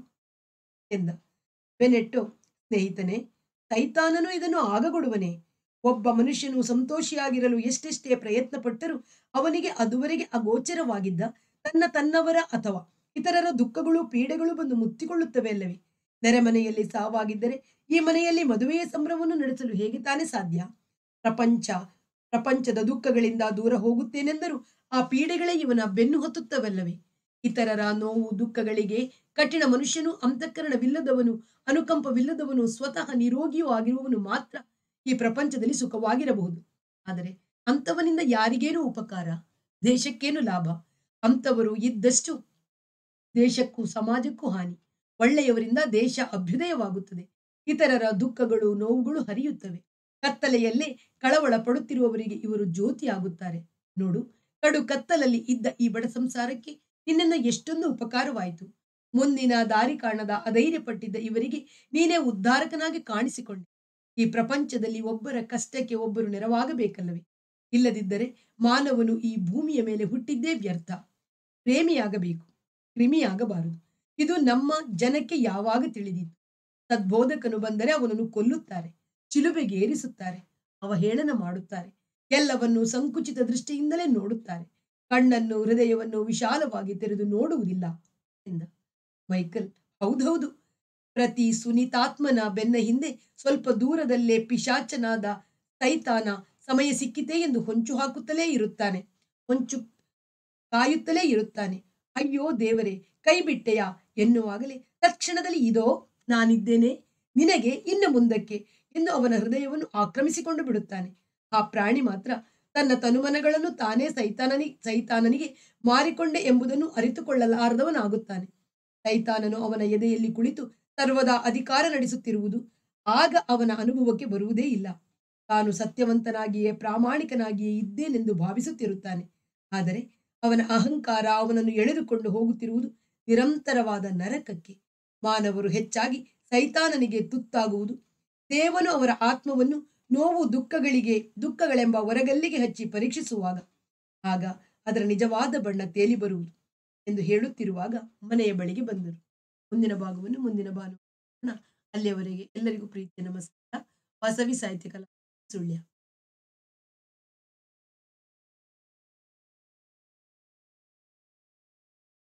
ಎಂದ ಬೆನೆಟ್ಟೋ ಸ್ನೇಹಿತನೇ ಸೈತಾನನು ಇದನ್ನು ಆಗಗೊಡುವನೇ ಒಬ್ಬ ಮನುಷ್ಯನು ಸಂತೋಷಿಯಾಗಿರಲು ಎಷ್ಟೆಷ್ಟೇ ಪ್ರಯತ್ನ ಪಟ್ಟರೂ ಅವನಿಗೆ ಅದುವರೆಗೆ ಅಗೋಚರವಾಗಿದ್ದ ತನ್ನ ತನ್ನವರ ಅಥವಾ ಇತರರ ದುಃಖಗಳು ಪೀಡೆಗಳು ಬಂದು ಮುತ್ತಿಕೊಳ್ಳುತ್ತವೆ ಅಲ್ಲವೇ ನೆರೆಮನೆಯಲ್ಲಿ ಸಾವಾಗಿದ್ದರೆ ಈ ಮನೆಯಲ್ಲಿ ಮದುವೆಯ ಸಂಭ್ರಮವನ್ನು ನಡೆಸಲು ಹೇಗೆ ತಾನೇ ಸಾಧ್ಯ ಪ್ರಪಂಚ ಪ್ರಪಂಚದ ದುಃಖಗಳಿಂದ ದೂರ ಹೋಗುತ್ತೇನೆಂದರೂ ಆ ಪೀಡೆಗಳೇ ಇವನ ಬೆನ್ನು ಹೊತ್ತುತ್ತವಲ್ಲವೇ ಇತರರ ನೋವು ದುಃಖಗಳಿಗೆ ಕಠಿಣ ಮನುಷ್ಯನು ಅಂತಃಕರಣವಿಲ್ಲದವನು ಅನುಕಂಪವಿಲ್ಲದವನು ಸ್ವತಃ ನಿರೋಗಿಯೂ ಆಗಿರುವವನು ಮಾತ್ರ ಈ ಪ್ರಪಂಚದಲ್ಲಿ ಸುಖವಾಗಿರಬಹುದು ಆದರೆ ಅಂಥವನಿಂದ ಯಾರಿಗೇನು ಉಪಕಾರ ದೇಶಕ್ಕೇನು ಲಾಭ ಅಂಥವರು ಇದ್ದಷ್ಟು ದೇಶಕ್ಕೂ ಸಮಾಜಕ್ಕೂ ಹಾನಿ ಒಳ್ಳೆಯವರಿಂದ ದೇಶ ಅಭ್ಯುದಯವಾಗುತ್ತದೆ ಇತರರ ದುಃಖಗಳು ನೋವುಗಳು ಹರಿಯುತ್ತವೆ ಕತ್ತಲೆಯಲ್ಲೇ ಕಳವಳ ಪಡುತ್ತಿರುವವರಿಗೆ ಇವರು ಜ್ಯೋತಿಯಾಗುತ್ತಾರೆ ನೋಡು ಕಡು ಕತ್ತಲಲ್ಲಿ ಇದ್ದ ಈ ಬಡ ಸಂಸಾರಕ್ಕೆ ನಿನ್ನಿಂದ ಎಷ್ಟೊಂದು ಉಪಕಾರವಾಯಿತು ಮುಂದಿನ ದಾರಿ ಕಾಣದ ಅಧೈರ್ಯ ಪಟ್ಟಿದ್ದ ಇವರಿಗೆ ನೀನೇ ಉದ್ಧಾರಕನಾಗಿ ಕಾಣಿಸಿಕೊಂಡೆ ಈ ಪ್ರಪಂಚದಲ್ಲಿ ಒಬ್ಬರ ಕಷ್ಟಕ್ಕೆ ಒಬ್ಬರು ನೆರವಾಗಬೇಕಲ್ಲವೇ ಇಲ್ಲದಿದ್ದರೆ ಮಾನವನು ಈ ಭೂಮಿಯ ಮೇಲೆ ಹುಟ್ಟಿದ್ದೇ ವ್ಯರ್ಥ ಪ್ರೇಮಿಯಾಗಬೇಕು ಕ್ರಿಮಿಯಾಗಬಾರದು ಇದು ನಮ್ಮ ಜನಕ್ಕೆ ಯಾವಾಗ ತಿಳಿದಿತ್ತು ಸದ್ಬೋಧಕನು ಬಂದರೆ ಅವನನ್ನು ಕೊಲ್ಲುತ್ತಾರೆ ಚಿಲುಬೆಗೆ ಏರಿಸುತ್ತಾರೆ ಅವಹೇಳನ ಮಾಡುತ್ತಾರೆ ಎಲ್ಲವನ್ನು ಸಂಕುಚಿತ ದೃಷ್ಟಿಯಿಂದಲೇ ನೋಡುತ್ತಾರೆ ಕಣ್ಣನ್ನು ಹೃದಯವನ್ನು ವಿಶಾಲವಾಗಿ ತೆರೆದು ನೋಡುವುದಿಲ್ಲ ಎಂದ ಮೈಕಲ್ ಹೌದೌದು ಪ್ರತಿ ಸುನಿತಾತ್ಮನ ಬೆನ್ನ ಹಿಂದೆ ಸ್ವಲ್ಪ ದೂರದಲ್ಲೇ ಪಿಶಾಚನಾದ ಸೈತಾನ ಸಮಯ ಸಿಕ್ಕಿತೆ ಎಂದು ಹೊಂಚು ಹಾಕುತ್ತಲೇ ಇರುತ್ತಾನೆ ಹೊಂಚು ಕಾಯುತ್ತಲೇ ಇರುತ್ತಾನೆ ಅಯ್ಯೋ ದೇವರೇ ಕೈ ಬಿಟ್ಟೆಯಾ ಎನ್ನುವಾಗಲೇ ತಕ್ಷಣದಲ್ಲಿ ಇದೋ ನಾನಿದ್ದೇನೆ ನಿನಗೆ ಇನ್ನು ಮುಂದಕ್ಕೆ ಎಂದು ಅವನ ಹೃದಯವನ್ನು ಆಕ್ರಮಿಸಿಕೊಂಡು ಬಿಡುತ್ತಾನೆ ಆ ಪ್ರಾಣಿ ಮಾತ್ರ ತನ್ನ ತನುಮನಗಳನ್ನು ತಾನೇ ಸೈತಾನನಿ ಸೈತಾನನಿಗೆ ಮಾರಿಕೊಂಡೆ ಎಂಬುದನ್ನು ಅರಿತುಕೊಳ್ಳಲಾರದವನಾಗುತ್ತಾನೆ ಸೈತಾನನು ಅವನ ಎದೆಯಲ್ಲಿ ಕುಳಿತು ಸರ್ವದಾ ಅಧಿಕಾರ ನಡೆಸುತ್ತಿರುವುದು ಆಗ ಅವನ ಅನುಭವಕ್ಕೆ ಬರುವುದೇ ಇಲ್ಲ ತಾನು ಸತ್ಯವಂತನಾಗಿಯೇ ಪ್ರಾಮಾಣಿಕನಾಗಿಯೇ ಇದ್ದೇನೆಂದು ಭಾವಿಸುತ್ತಿರುತ್ತಾನೆ ಆದರೆ ಅವನ ಅಹಂಕಾರ ಅವನನ್ನು ಎಳೆದುಕೊಂಡು ಹೋಗುತ್ತಿರುವುದು ನಿರಂತರವಾದ ನರಕಕ್ಕೆ ಮಾನವರು ಹೆಚ್ಚಾಗಿ ಸೈತಾನನಿಗೆ ತುತ್ತಾಗುವುದು ದೇವನು ಅವರ ಆತ್ಮವನ್ನು ನೋವು ದುಃಖಗಳಿಗೆ ದುಃಖಗಳೆಂಬ ಹೊರಗಲ್ಲಿಗೆ ಹಚ್ಚಿ ಪರೀಕ್ಷಿಸುವಾಗ ಆಗ ಅದರ ನಿಜವಾದ ಬಣ್ಣ ತೇಲಿ ಬರುವುದು ಎಂದು ಹೇಳುತ್ತಿರುವಾಗ ಮನೆಯ ಬಳಿಗೆ ಬಂದರು ಮುಂದಿನ ಭಾಗವನ್ನು ಮುಂದಿನ ಭಾನುವಾರ ಅಲ್ಲಿಯವರೆಗೆ ಎಲ್ಲರಿಗೂ ಪ್ರೀತಿಯ ನಮಸ್ಕಾರ ವಾಸವಿ ಸಾಹಿತ್ಯ ಕಲಾ ಸುಳ್ಯ